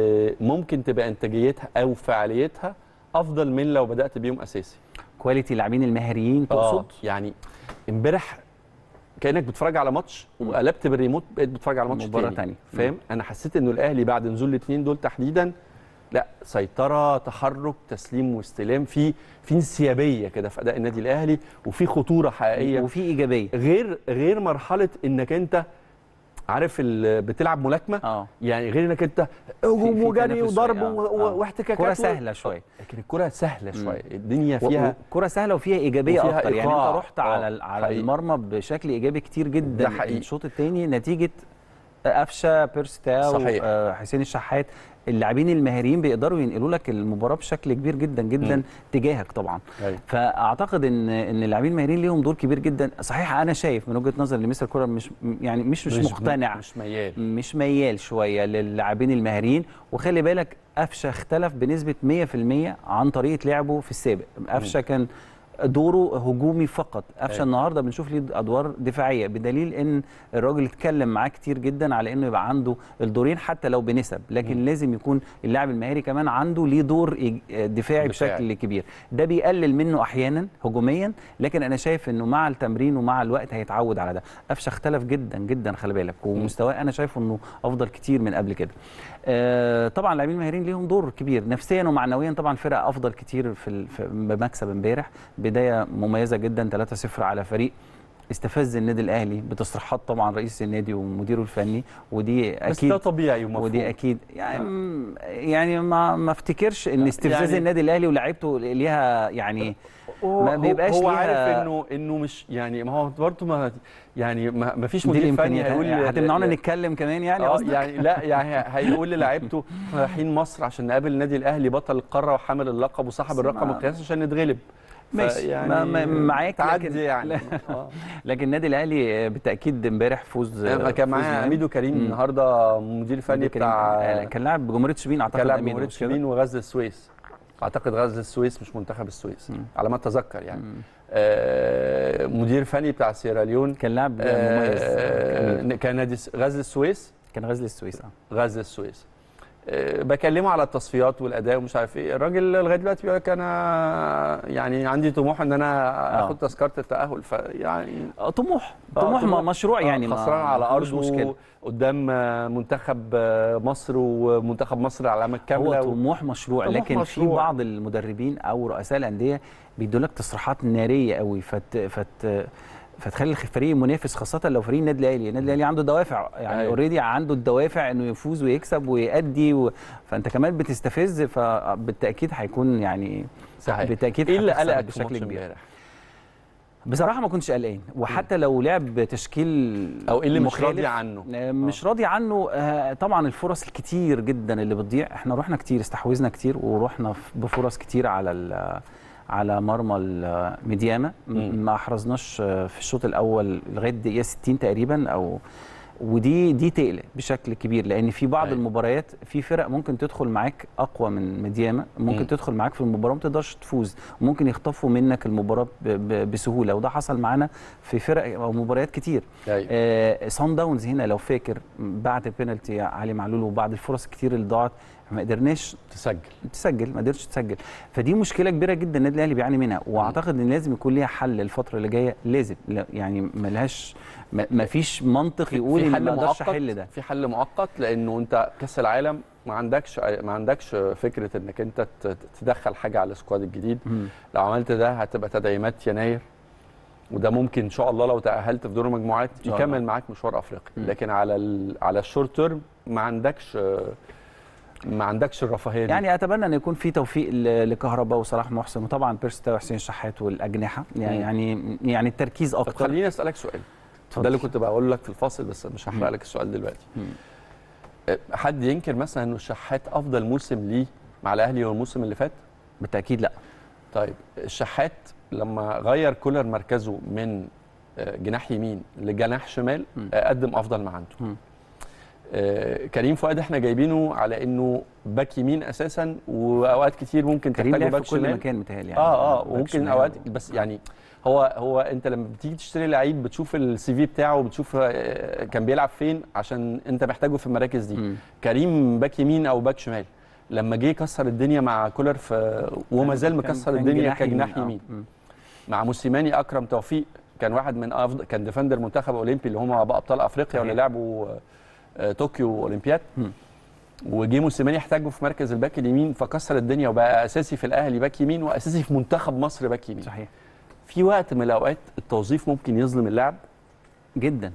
[SPEAKER 1] ممكن تبقى انتاجيتها او فعاليتها افضل من لو بدات بيهم اساسي
[SPEAKER 2] كواليتي اللاعبين المهاريين
[SPEAKER 1] آه،
[SPEAKER 2] تقصد
[SPEAKER 1] يعني امبارح كانك بتتفرج على ماتش وقلبت بالريموت بقيت بتتفرج على ماتش
[SPEAKER 2] مباراة
[SPEAKER 1] تاني
[SPEAKER 2] تانية.
[SPEAKER 1] فاهم انا حسيت انه الاهلي بعد نزول الاثنين دول تحديدا لا سيطره تحرك تسليم واستلام في في انسيابيه كده في اداء النادي الاهلي وفي خطوره حقيقيه
[SPEAKER 2] وفي ايجابيه
[SPEAKER 1] غير غير مرحله انك انت عارف ال- بتلعب ملاكمه
[SPEAKER 2] اه
[SPEAKER 1] يعني غير انك انت هجوم
[SPEAKER 2] في
[SPEAKER 1] وجري
[SPEAKER 2] تنافس
[SPEAKER 1] وضرب
[SPEAKER 2] شوية،
[SPEAKER 1] و-
[SPEAKER 2] آه،
[SPEAKER 1] و-
[SPEAKER 2] آه.
[SPEAKER 1] واحتكاكات
[SPEAKER 2] كرة
[SPEAKER 1] و-
[SPEAKER 2] سهلة شوية.
[SPEAKER 1] لكن الكره سهله
[SPEAKER 2] مم.
[SPEAKER 1] شويه الدنيا فيها
[SPEAKER 2] كرة سهله وفيها ايجابيه
[SPEAKER 1] وفيها
[SPEAKER 2] اكتر يعني
[SPEAKER 1] إيقاع.
[SPEAKER 2] انت رحت
[SPEAKER 1] آه،
[SPEAKER 2] على ال- على
[SPEAKER 1] حقيقي.
[SPEAKER 2] المرمى بشكل ايجابي كتير جدا
[SPEAKER 1] ده حقيقي.
[SPEAKER 2] الشوط الثاني نتيجه قفشه بيرستاو
[SPEAKER 1] صحيح.
[SPEAKER 2] آه، حسين الشحات اللاعبين المهاريين بيقدروا ينقلوا لك المباراه بشكل كبير جدا جدا
[SPEAKER 1] مم.
[SPEAKER 2] تجاهك طبعا
[SPEAKER 1] أيوة.
[SPEAKER 2] فاعتقد ان ان اللاعبين المهاريين ليهم دور كبير جدا صحيح انا شايف من وجهه نظري ان مستر كولر مش يعني مش مش, مقتنع
[SPEAKER 1] مش ميال
[SPEAKER 2] مش ميال شويه للاعبين المهاريين وخلي بالك قفشه اختلف بنسبه 100% عن طريقه لعبه في السابق قفشه كان دوره هجومي فقط قفشه
[SPEAKER 1] أيوة.
[SPEAKER 2] النهارده بنشوف ليه ادوار دفاعيه بدليل ان الراجل اتكلم معاه كتير جدا على انه يبقى عنده الدورين حتى لو بنسب لكن
[SPEAKER 1] مم.
[SPEAKER 2] لازم يكون اللاعب المهاري كمان عنده ليه دور إيج- دفاعي
[SPEAKER 1] دفاعي.
[SPEAKER 2] بشكل كبير ده بيقلل منه احيانا هجوميا لكن انا شايف انه مع التمرين ومع الوقت هيتعود على ده قفشه اختلف جدا جدا خلي بالك ومستواه انا شايفه انه افضل كتير من قبل كده آه طبعا اللاعبين المهاريين ليهم دور كبير نفسيا ومعنويا طبعا فرق افضل كتير في ال- في- بمكسب امبارح بدايه مميزه جدا 3-0 على فريق استفز النادي الاهلي بتصريحات طبعا رئيس النادي ومديره الفني ودي
[SPEAKER 1] بس ده
[SPEAKER 2] اكيد
[SPEAKER 1] طبيعي ومفهوم
[SPEAKER 2] ودي اكيد يعني يعني ما ما افتكرش ان استفزاز
[SPEAKER 1] يعني-
[SPEAKER 2] النادي الاهلي ولاعيبته ليها يعني
[SPEAKER 1] هو
[SPEAKER 2] ما بيبقاش
[SPEAKER 1] هو
[SPEAKER 2] ليها-
[SPEAKER 1] عارف انه انه مش يعني ما هو برضه ما يعني ما, ما فيش
[SPEAKER 2] دي
[SPEAKER 1] مدير فني
[SPEAKER 2] الامكانيات
[SPEAKER 1] هيقول
[SPEAKER 2] يعني هتمنعونا
[SPEAKER 1] ل-
[SPEAKER 2] نتكلم كمان يعني
[SPEAKER 1] اه
[SPEAKER 2] قصدك
[SPEAKER 1] يعني لا يعني هيقول للاعيبته احنا رايحين مصر عشان نقابل النادي الاهلي بطل القاره وحامل اللقب وصاحب
[SPEAKER 2] بس
[SPEAKER 1] الرقم
[SPEAKER 2] ما-
[SPEAKER 1] القياسي عشان نتغلب
[SPEAKER 2] ماشي. ما- ما- معاك،
[SPEAKER 1] تعدي
[SPEAKER 2] لكن-
[SPEAKER 1] يعني
[SPEAKER 2] لا.
[SPEAKER 1] آه.
[SPEAKER 2] لكن النادي الاهلي بالتاكيد امبارح فوز
[SPEAKER 1] كان
[SPEAKER 2] فوز
[SPEAKER 1] معايا
[SPEAKER 2] مهم.
[SPEAKER 1] اميدو كريم
[SPEAKER 2] مم.
[SPEAKER 1] النهارده مدير فني
[SPEAKER 2] مدير كريم.
[SPEAKER 1] بتاع
[SPEAKER 2] كان لاعب بجمهوريه شبين اعتقد
[SPEAKER 1] كان لاعب
[SPEAKER 2] أميدو،
[SPEAKER 1] جمهوريه
[SPEAKER 2] مش كده؟
[SPEAKER 1] شبين وغزل السويس اعتقد غزل السويس مش منتخب السويس
[SPEAKER 2] مم.
[SPEAKER 1] على ما اتذكر يعني
[SPEAKER 2] مم.
[SPEAKER 1] آه مدير فني بتاع سيراليون
[SPEAKER 2] كان لاعب مميز
[SPEAKER 1] آه
[SPEAKER 2] أميدو.
[SPEAKER 1] كان نادي س- غزل السويس
[SPEAKER 2] كان غزل السويس اه
[SPEAKER 1] غزل السويس آه، بكلمه على التصفيات والاداء ومش عارف ايه الراجل لغايه دلوقتي بيقول لك انا يعني عندي طموح ان انا
[SPEAKER 2] آه.
[SPEAKER 1] اخد تذكره التاهل فيعني
[SPEAKER 2] آه، طموح
[SPEAKER 1] آه،
[SPEAKER 2] طموح
[SPEAKER 1] طموح.
[SPEAKER 2] مشروع يعني ما-
[SPEAKER 1] خسران على
[SPEAKER 2] ما فيهوش
[SPEAKER 1] ارضه
[SPEAKER 2] مشكله
[SPEAKER 1] قدام آه، منتخب آه، مصر ومنتخب مصر العلامه
[SPEAKER 2] هو
[SPEAKER 1] الكامله و...
[SPEAKER 2] طموح مشروع
[SPEAKER 1] طموح
[SPEAKER 2] لكن في
[SPEAKER 1] مشروع.
[SPEAKER 2] بعض المدربين او رؤساء الانديه بيدوا لك تصريحات ناريه قوي فت فت فتخلي الفريق المنافس خاصه لو فريق النادي الاهلي النادي الاهلي عنده دوافع يعني
[SPEAKER 1] أيوة.
[SPEAKER 2] اوريدي عنده الدوافع انه يفوز ويكسب ويأدي و... فانت كمان بتستفز فبالتاكيد هيكون يعني
[SPEAKER 1] صحيح
[SPEAKER 2] بالتاكيد
[SPEAKER 1] ايه اللي
[SPEAKER 2] هتخسر
[SPEAKER 1] قلقك في
[SPEAKER 2] بشكل
[SPEAKER 1] ماتش
[SPEAKER 2] كبير
[SPEAKER 1] امبارح
[SPEAKER 2] بصراحه ما كنتش قلقان وحتى لو لعب تشكيل
[SPEAKER 1] او ايه اللي مش
[SPEAKER 2] مخالف،
[SPEAKER 1] راضي عنه
[SPEAKER 2] آه، مش راضي عنه آه، طبعا الفرص الكتير جدا اللي بتضيع احنا رحنا كتير استحوذنا كتير ورحنا ف- بفرص كتير على ال- على مرمى الميدياما م-
[SPEAKER 1] مم.
[SPEAKER 2] ما احرزناش آه، في الشوط الاول لغايه دقيقه 60 تقريبا او ودي دي تقلق بشكل كبير لان في بعض
[SPEAKER 1] أيوة.
[SPEAKER 2] المباريات في فرق ممكن تدخل معاك اقوى من ميدياما ممكن
[SPEAKER 1] مم.
[SPEAKER 2] تدخل معاك في المباراه وما تقدرش تفوز ممكن يخطفوا منك المباراه ب- ب- بسهوله وده حصل معانا في فرق او مباريات كتير
[SPEAKER 1] أيوة.
[SPEAKER 2] آه سان داونز هنا لو فاكر بعد البينالتي علي معلول وبعد الفرص الكتير اللي ضاعت ما قدرناش
[SPEAKER 1] تسجل
[SPEAKER 2] تسجل ما قدرتش تسجل فدي مشكله كبيره جدا النادي الاهلي بيعاني منها واعتقد ان لازم يكون ليها حل الفتره اللي جايه لازم لا يعني ملهاش ما ما فيش منطق يقول ان ما اقدرش احل ده
[SPEAKER 1] في حل مؤقت لانه انت كاس العالم ما عندكش ما عندكش فكره انك انت ت- تدخل حاجه على السكواد الجديد
[SPEAKER 2] مم.
[SPEAKER 1] لو عملت ده هتبقى تدعيمات يناير وده ممكن ان شاء الله لو تاهلت في دور المجموعات
[SPEAKER 2] شاء الله.
[SPEAKER 1] يكمل معاك مشوار افريقيا
[SPEAKER 2] مم.
[SPEAKER 1] لكن على ال... على الشورت تيرم ما عندكش ما عندكش الرفاهيه دي
[SPEAKER 2] يعني اتمنى ان يكون في توفيق ل- لكهرباء وصلاح محسن وطبعا بيرستا وحسين شحات والاجنحه يعني
[SPEAKER 1] مم.
[SPEAKER 2] يعني يعني التركيز
[SPEAKER 1] طب
[SPEAKER 2] اكتر
[SPEAKER 1] خليني اسالك سؤال
[SPEAKER 2] اتفضل.
[SPEAKER 1] ده اللي كنت بقول لك في الفاصل بس مش هحرق
[SPEAKER 2] مم.
[SPEAKER 1] لك السؤال دلوقتي
[SPEAKER 2] مم.
[SPEAKER 1] أه، حد ينكر مثلا انه الشحات افضل موسم ليه مع الاهلي هو الموسم اللي فات
[SPEAKER 2] بالتاكيد لا
[SPEAKER 1] طيب الشحات لما غير كولر مركزه من آه، جناح يمين لجناح شمال
[SPEAKER 2] مم.
[SPEAKER 1] آه، قدم افضل ما عنده
[SPEAKER 2] مم.
[SPEAKER 1] آه، كريم فؤاد احنا جايبينه على انه باك يمين اساسا واوقات كتير ممكن
[SPEAKER 2] كريم
[SPEAKER 1] تحتاجه
[SPEAKER 2] لعب
[SPEAKER 1] باك
[SPEAKER 2] في كل
[SPEAKER 1] شمال
[SPEAKER 2] مكان متهيألي يعني
[SPEAKER 1] اه اه
[SPEAKER 2] باك
[SPEAKER 1] وممكن
[SPEAKER 2] شمال
[SPEAKER 1] اوقات
[SPEAKER 2] و-
[SPEAKER 1] بس
[SPEAKER 2] آه.
[SPEAKER 1] يعني هو هو انت لما بتيجي تشتري لعيب بتشوف السي في بتاعه بتشوف آه، كان بيلعب فين عشان انت محتاجه في المراكز دي
[SPEAKER 2] مم.
[SPEAKER 1] كريم باك يمين او باك شمال لما جه كسر الدنيا مع كولر في وما زال
[SPEAKER 2] كان-
[SPEAKER 1] مكسر
[SPEAKER 2] كان
[SPEAKER 1] الدنيا
[SPEAKER 2] جناح
[SPEAKER 1] كجناح
[SPEAKER 2] آه.
[SPEAKER 1] يمين
[SPEAKER 2] مم.
[SPEAKER 1] مع موسيماني اكرم توفيق كان واحد من افضل كان ديفندر منتخب اولمبي اللي هم بقى ابطال افريقيا واللي
[SPEAKER 2] صحيح.
[SPEAKER 1] لعبوا آه، طوكيو اولمبياد
[SPEAKER 2] مم.
[SPEAKER 1] وجه موسيماني احتاجه في مركز الباك اليمين فكسر الدنيا وبقى اساسي في الاهلي باك يمين واساسي في منتخب مصر باك يمين
[SPEAKER 2] صحيح
[SPEAKER 1] في وقت من الاوقات التوظيف ممكن يظلم اللاعب
[SPEAKER 2] جدا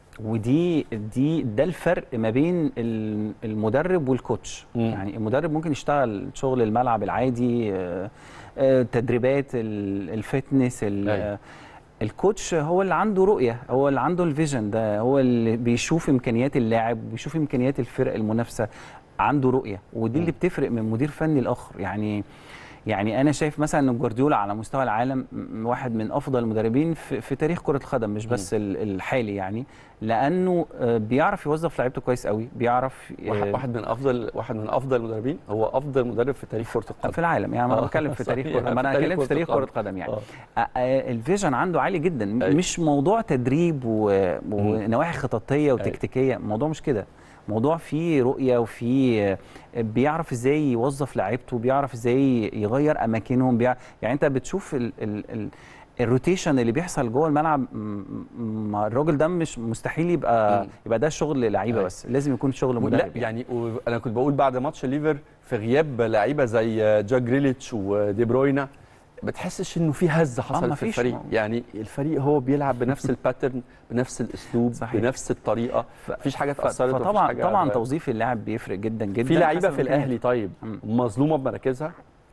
[SPEAKER 2] ودي دي ده الفرق ما بين ال- المدرب والكوتش
[SPEAKER 1] مم.
[SPEAKER 2] يعني المدرب ممكن يشتغل شغل الملعب العادي آه، آه، تدريبات ال- الفتنس ال-
[SPEAKER 1] أيوة.
[SPEAKER 2] آه، الكوتش هو اللي عنده رؤيه هو اللي عنده الفيجن ده هو اللي بيشوف امكانيات اللاعب بيشوف امكانيات الفرق المنافسه عنده رؤيه ودي اللي
[SPEAKER 1] مم.
[SPEAKER 2] بتفرق من مدير فني لاخر يعني يعني انا شايف مثلا ان جوارديولا على مستوى العالم م- واحد من افضل المدربين في, في تاريخ كره القدم مش بس ال- الحالي يعني لانه آه، بيعرف يوظف لعيبته كويس قوي بيعرف آه،
[SPEAKER 1] واحد واحد من افضل واحد من افضل المدربين هو افضل مدرب في تاريخ كره القدم
[SPEAKER 2] في العالم يعني ما انا
[SPEAKER 1] آه،
[SPEAKER 2] بتكلم في تاريخ
[SPEAKER 1] صحيح،
[SPEAKER 2] كره ما انا
[SPEAKER 1] في تاريخ
[SPEAKER 2] اتكلمت في
[SPEAKER 1] كرة
[SPEAKER 2] تاريخ كره
[SPEAKER 1] القدم.
[SPEAKER 2] قدم يعني
[SPEAKER 1] آه.
[SPEAKER 2] آه، آه، الفيجن عنده عالي جدا
[SPEAKER 1] أيوة.
[SPEAKER 2] مش موضوع تدريب و- ونواحي خططيه وتكتيكيه الموضوع مش كده موضوع فيه رؤيه وفيه آه، بيعرف ازاي يوظف لعيبته بيعرف ازاي يغير اماكنهم بيع... يعني انت بتشوف ال... ال... ال... الروتيشن اللي بيحصل جوه الملعب م- م- ما الراجل ده مش مستحيل يبقى
[SPEAKER 1] مم.
[SPEAKER 2] يبقى ده شغل لعيبه
[SPEAKER 1] أيوة.
[SPEAKER 2] بس لازم يكون شغل
[SPEAKER 1] لا
[SPEAKER 2] مدرب
[SPEAKER 1] يعني و- انا كنت بقول بعد ماتش الليفر في غياب لعيبه زي جا جريليتش ودي بروينا ما بتحسش انه في هزه حصلت في
[SPEAKER 2] مفيش
[SPEAKER 1] الفريق
[SPEAKER 2] ما-
[SPEAKER 1] يعني الفريق هو بيلعب بنفس الباترن بنفس الاسلوب
[SPEAKER 2] صحيح.
[SPEAKER 1] بنفس الطريقه
[SPEAKER 2] ف-
[SPEAKER 1] مفيش حاجه
[SPEAKER 2] ف-
[SPEAKER 1] اتاثرت ومفيش
[SPEAKER 2] فطبعا
[SPEAKER 1] حاجه
[SPEAKER 2] طبعا توظيف اللاعب بيفرق جدا جدا
[SPEAKER 1] في لعيبه
[SPEAKER 2] حسب
[SPEAKER 1] في الاهلي طيب
[SPEAKER 2] مم.
[SPEAKER 1] مظلومه بمراكزها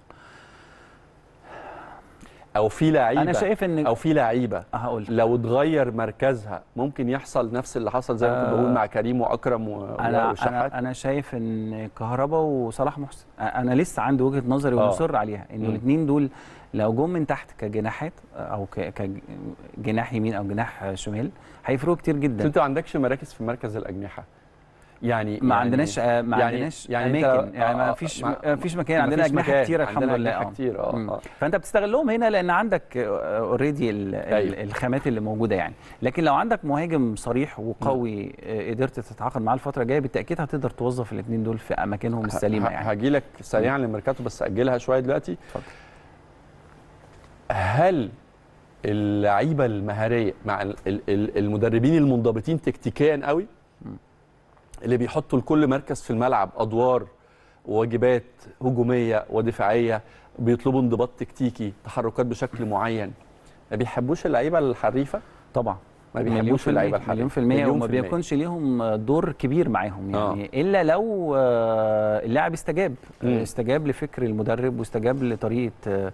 [SPEAKER 1] او في لعيبه
[SPEAKER 2] انا شايف ان
[SPEAKER 1] او في لعيبه
[SPEAKER 2] هقول
[SPEAKER 1] لو اتغير مركزها ممكن يحصل نفس اللي حصل زي ما كنت
[SPEAKER 2] آه.
[SPEAKER 1] بقول مع كريم واكرم و-
[SPEAKER 2] انا
[SPEAKER 1] والشحات
[SPEAKER 2] انا انا شايف ان كهربا وصلاح محسن انا لسه عندي وجهه نظري
[SPEAKER 1] آه.
[SPEAKER 2] ومصر عليها ان
[SPEAKER 1] مم.
[SPEAKER 2] الاثنين دول لو جم من تحت كجناحات او ك- كجناح يمين او جناح شمال هيفرقوا كتير
[SPEAKER 1] بس
[SPEAKER 2] جدا
[SPEAKER 1] انت ما عندكش مراكز في مركز الاجنحه يعني
[SPEAKER 2] ما
[SPEAKER 1] يعني
[SPEAKER 2] عندناش آه، ما
[SPEAKER 1] يعني-
[SPEAKER 2] عندناش
[SPEAKER 1] يعني انت-
[SPEAKER 2] اماكن يعني
[SPEAKER 1] آه،
[SPEAKER 2] ما
[SPEAKER 1] آه،
[SPEAKER 2] فيش
[SPEAKER 1] ما-
[SPEAKER 2] ما فيش مكان
[SPEAKER 1] ما
[SPEAKER 2] عندنا
[SPEAKER 1] فيش
[SPEAKER 2] اجنحه
[SPEAKER 1] مكان.
[SPEAKER 2] كتير الحمد
[SPEAKER 1] عندنا
[SPEAKER 2] لله
[SPEAKER 1] أجنحة
[SPEAKER 2] آه.
[SPEAKER 1] كتير اه
[SPEAKER 2] مم.
[SPEAKER 1] اه
[SPEAKER 2] فانت بتستغلهم هنا لان عندك اوريدي
[SPEAKER 1] أيوة.
[SPEAKER 2] الخامات اللي موجوده يعني لكن لو عندك مهاجم صريح وقوي آه، قدرت تتعاقد معاه الفتره الجايه بالتاكيد هتقدر توظف الاثنين دول في اماكنهم السليمه يعني
[SPEAKER 1] هاجي لك سريعا للميركاتو بس اجلها شويه دلوقتي
[SPEAKER 2] اتفضل.
[SPEAKER 1] هل اللعيبه المهاريه مع ال- ال- ال- المدربين المنضبطين تكتيكيا قوي اللي بيحطوا لكل مركز في الملعب ادوار وواجبات هجوميه ودفاعيه بيطلبوا انضباط تكتيكي تحركات بشكل معين ما بيحبوش اللعيبه الحريفه
[SPEAKER 2] طبعا
[SPEAKER 1] ما
[SPEAKER 2] مليون
[SPEAKER 1] بيحبوش
[SPEAKER 2] في
[SPEAKER 1] اللعيبه
[SPEAKER 2] المية
[SPEAKER 1] الحريفه
[SPEAKER 2] مليون في المية
[SPEAKER 1] مليون
[SPEAKER 2] وما
[SPEAKER 1] في المية.
[SPEAKER 2] بيكونش ليهم دور كبير معاهم يعني إلا لو آه، اللاعب استجاب
[SPEAKER 1] مم.
[SPEAKER 2] استجاب لفكر المدرب واستجاب لطريقة آه،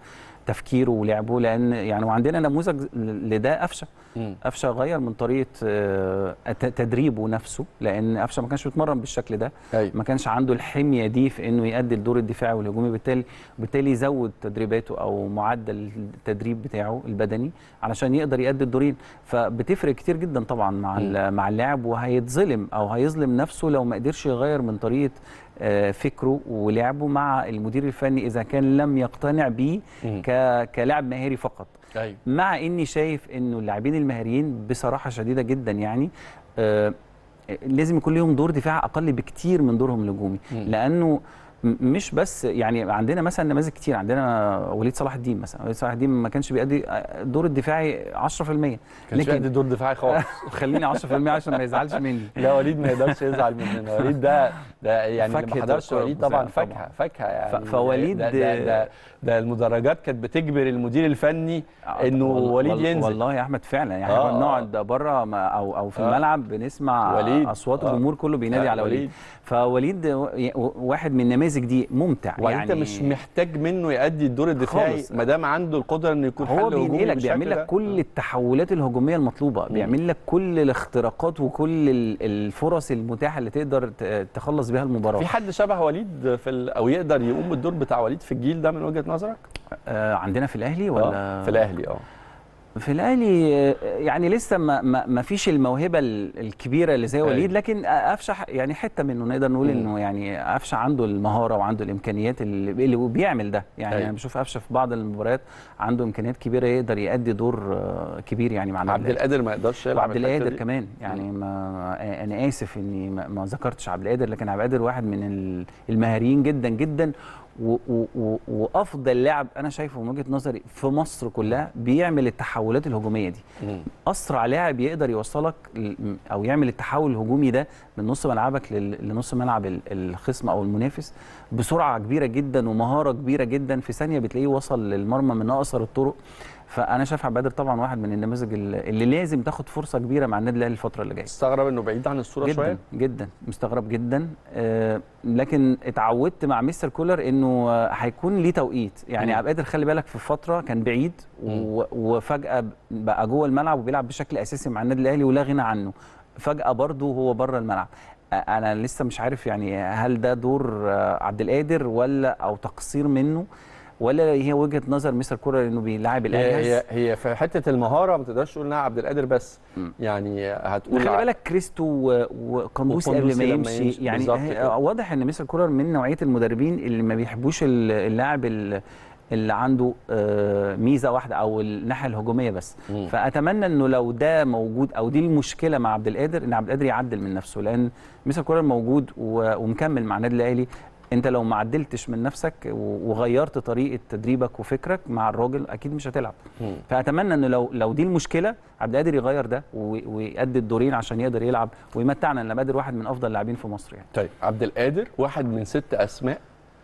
[SPEAKER 2] تفكيره ولعبه لان يعني وعندنا نموذج لده قفشه
[SPEAKER 1] مم.
[SPEAKER 2] قفشه غير من طريقه آه، ت- تدريبه نفسه لان قفشه ما كانش بيتمرن بالشكل ده
[SPEAKER 1] ايوه
[SPEAKER 2] ما كانش عنده الحميه دي في انه يؤدي الدور الدفاعي والهجومي بالتالي بالتالي يزود تدريباته او معدل التدريب بتاعه البدني علشان يقدر يؤدي الدورين فبتفرق كتير جدا طبعا مع ال- مع اللاعب وهيتظلم او هيظلم نفسه لو ما قدرش يغير من طريقه آه، فكره ولعبه مع المدير الفني اذا كان لم يقتنع بيه
[SPEAKER 1] مم.
[SPEAKER 2] ك- كلاعب مهاري فقط
[SPEAKER 1] ايوه
[SPEAKER 2] مع اني شايف انه اللاعبين المهاريين بصراحه شديده جدا يعني آه لازم يكون لهم دور دفاع اقل بكتير من دورهم الهجومي
[SPEAKER 1] مم.
[SPEAKER 2] لانه م- مش بس يعني عندنا مثلا نماذج كتير عندنا وليد صلاح الدين مثلا وليد صلاح الدين ما كانش بيأدي الدور الدفاعي 10%
[SPEAKER 1] كانش
[SPEAKER 2] لكن-
[SPEAKER 1] بيأدي دور دفاعي خالص
[SPEAKER 2] خليني 10% عشان ما يزعلش مني
[SPEAKER 1] لا وليد ما يقدرش يزعل مننا وليد ده ده يعني اللي
[SPEAKER 2] فاكهة
[SPEAKER 1] ما حضرش
[SPEAKER 2] الكرة
[SPEAKER 1] وليد طبعا
[SPEAKER 2] المذيعة
[SPEAKER 1] فاكهه فاكهه يعني
[SPEAKER 2] ف- فوليد-
[SPEAKER 1] ده, ده, ده, ده المدرجات كانت بتجبر المدير الفني انه
[SPEAKER 2] وال-
[SPEAKER 1] وليد
[SPEAKER 2] وال-
[SPEAKER 1] ينزل
[SPEAKER 2] والله يا احمد فعلا يعني
[SPEAKER 1] آه،
[SPEAKER 2] احنا
[SPEAKER 1] آه.
[SPEAKER 2] بنقعد بره ما- او او في
[SPEAKER 1] آه.
[SPEAKER 2] الملعب بنسمع
[SPEAKER 1] وليد.
[SPEAKER 2] اصوات
[SPEAKER 1] آه.
[SPEAKER 2] الجمهور كله بينادي
[SPEAKER 1] آه،
[SPEAKER 2] على وليد
[SPEAKER 1] وليد.
[SPEAKER 2] فوليد و- واحد من النماذج دي ممتع
[SPEAKER 1] وانت
[SPEAKER 2] يعني
[SPEAKER 1] مش محتاج منه يؤدي الدور الدفاعي
[SPEAKER 2] خالص.
[SPEAKER 1] ما دام عنده القدره انه يكون
[SPEAKER 2] هو
[SPEAKER 1] حل هجومي
[SPEAKER 2] بينقلك
[SPEAKER 1] بالشكل
[SPEAKER 2] بيعمل
[SPEAKER 1] ده.
[SPEAKER 2] لك كل التحولات الهجوميه المطلوبه بيعمل لك كل الاختراقات وكل ال- الفرص المتاحه اللي تقدر ت- تخلص بيها المباراه
[SPEAKER 1] في حد شبه وليد في ال... او يقدر يقوم بالدور بتاع وليد في الجيل ده من وجهه نظرك؟
[SPEAKER 2] آه عندنا في الاهلي ولا
[SPEAKER 1] آه، في الاهلي اه
[SPEAKER 2] في الاهلي آه، يعني لسه ما, ما, ما فيش الموهبه ال- الكبيره اللي زي وليد
[SPEAKER 1] أيوة.
[SPEAKER 2] لكن قفشه ح- يعني حته منه نقدر نقول
[SPEAKER 1] مم.
[SPEAKER 2] انه يعني قفشه عنده المهاره وعنده الامكانيات اللي, اللي بيعمل ده يعني
[SPEAKER 1] أيوة.
[SPEAKER 2] انا بشوف قفشه في بعض المباريات عنده امكانيات كبيره يقدر يؤدي دور آه، كبير يعني مع النادي
[SPEAKER 1] عبد القادر ما يقدرش يلعب
[SPEAKER 2] وعبد
[SPEAKER 1] الحتة
[SPEAKER 2] القادر
[SPEAKER 1] دي.
[SPEAKER 2] كمان يعني ما انا اسف اني ما, ما ذكرتش عبد القادر لكن عبد القادر واحد من ال- المهاريين جدا جدا و و و وافضل لاعب انا شايفه من وجهه نظري في مصر كلها بيعمل التحولات الهجوميه دي
[SPEAKER 1] مم.
[SPEAKER 2] اسرع لاعب يقدر يوصلك ل- او يعمل التحول الهجومي ده من نص ملعبك لل- لنص ملعب ال- الخصم او المنافس بسرعه كبيره جدا ومهاره كبيره جدا في ثانيه بتلاقيه وصل للمرمى من اقصر الطرق فانا شايف عبد القادر طبعا واحد من النماذج اللي اللي لازم تاخد فرصه كبيره مع النادي الاهلي الفتره اللي جايه
[SPEAKER 1] استغرب انه بعيد عن الصوره
[SPEAKER 2] جدا
[SPEAKER 1] شويه
[SPEAKER 2] جدا مستغرب جدا آه لكن اتعودت مع مستر كولر انه آه، هيكون ليه توقيت يعني
[SPEAKER 1] مم.
[SPEAKER 2] عبد القادر خلي بالك في فتره كان بعيد و- وفجاه بقى جوه الملعب وبيلعب بشكل اساسي مع النادي الاهلي ولا غنى عنه فجاه برضه هو بره الملعب آه، انا لسه مش عارف يعني هل ده دور آه، عبد القادر ولا او تقصير منه ولا هي وجهه نظر مستر كولر انه بيلاعب
[SPEAKER 1] هي
[SPEAKER 2] الاهلي
[SPEAKER 1] هي, هي في حته المهاره ما تقدرش تقول انها عبد القادر بس
[SPEAKER 2] مم.
[SPEAKER 1] يعني هتقول
[SPEAKER 2] خلي
[SPEAKER 1] ع-
[SPEAKER 2] بالك كريستو و- وقندوسي قبل
[SPEAKER 1] وقندوسي
[SPEAKER 2] ما
[SPEAKER 1] لما
[SPEAKER 2] يمشي,
[SPEAKER 1] يمشي،
[SPEAKER 2] يعني
[SPEAKER 1] بالظبط
[SPEAKER 2] هي-
[SPEAKER 1] كده.
[SPEAKER 2] واضح ان مستر كولر من نوعيه المدربين اللي ما بيحبوش ال- اللاعب ال- اللي عنده آه، ميزه واحده او الناحيه الهجوميه بس
[SPEAKER 1] مم.
[SPEAKER 2] فاتمنى انه لو ده موجود او دي المشكله مع عبد القادر ان عبد القادر يعدل من نفسه لان مستر كولر موجود و- ومكمل مع النادي الاهلي انت لو ما عدلتش من نفسك و- وغيرت طريقه تدريبك وفكرك مع الراجل اكيد مش هتلعب
[SPEAKER 1] مم.
[SPEAKER 2] فاتمنى ان لو لو دي المشكله عبد القادر يغير ده و- ويأدي الدورين عشان يقدر يلعب ويمتعنا لان عبد القادر واحد من افضل اللاعبين في مصر يعني
[SPEAKER 1] طيب عبد القادر واحد من ست اسماء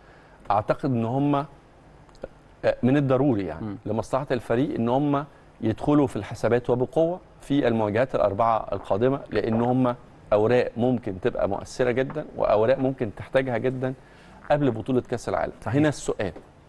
[SPEAKER 1] اعتقد ان هم من الضروري يعني
[SPEAKER 2] مم.
[SPEAKER 1] لمصلحه الفريق ان هم يدخلوا في الحسابات وبقوه في المواجهات الاربعه القادمه لان هم اوراق ممكن تبقى مؤثره جدا واوراق ممكن تحتاجها جدا قبل بطوله كاس العالم
[SPEAKER 2] صحيح.
[SPEAKER 1] هنا السؤال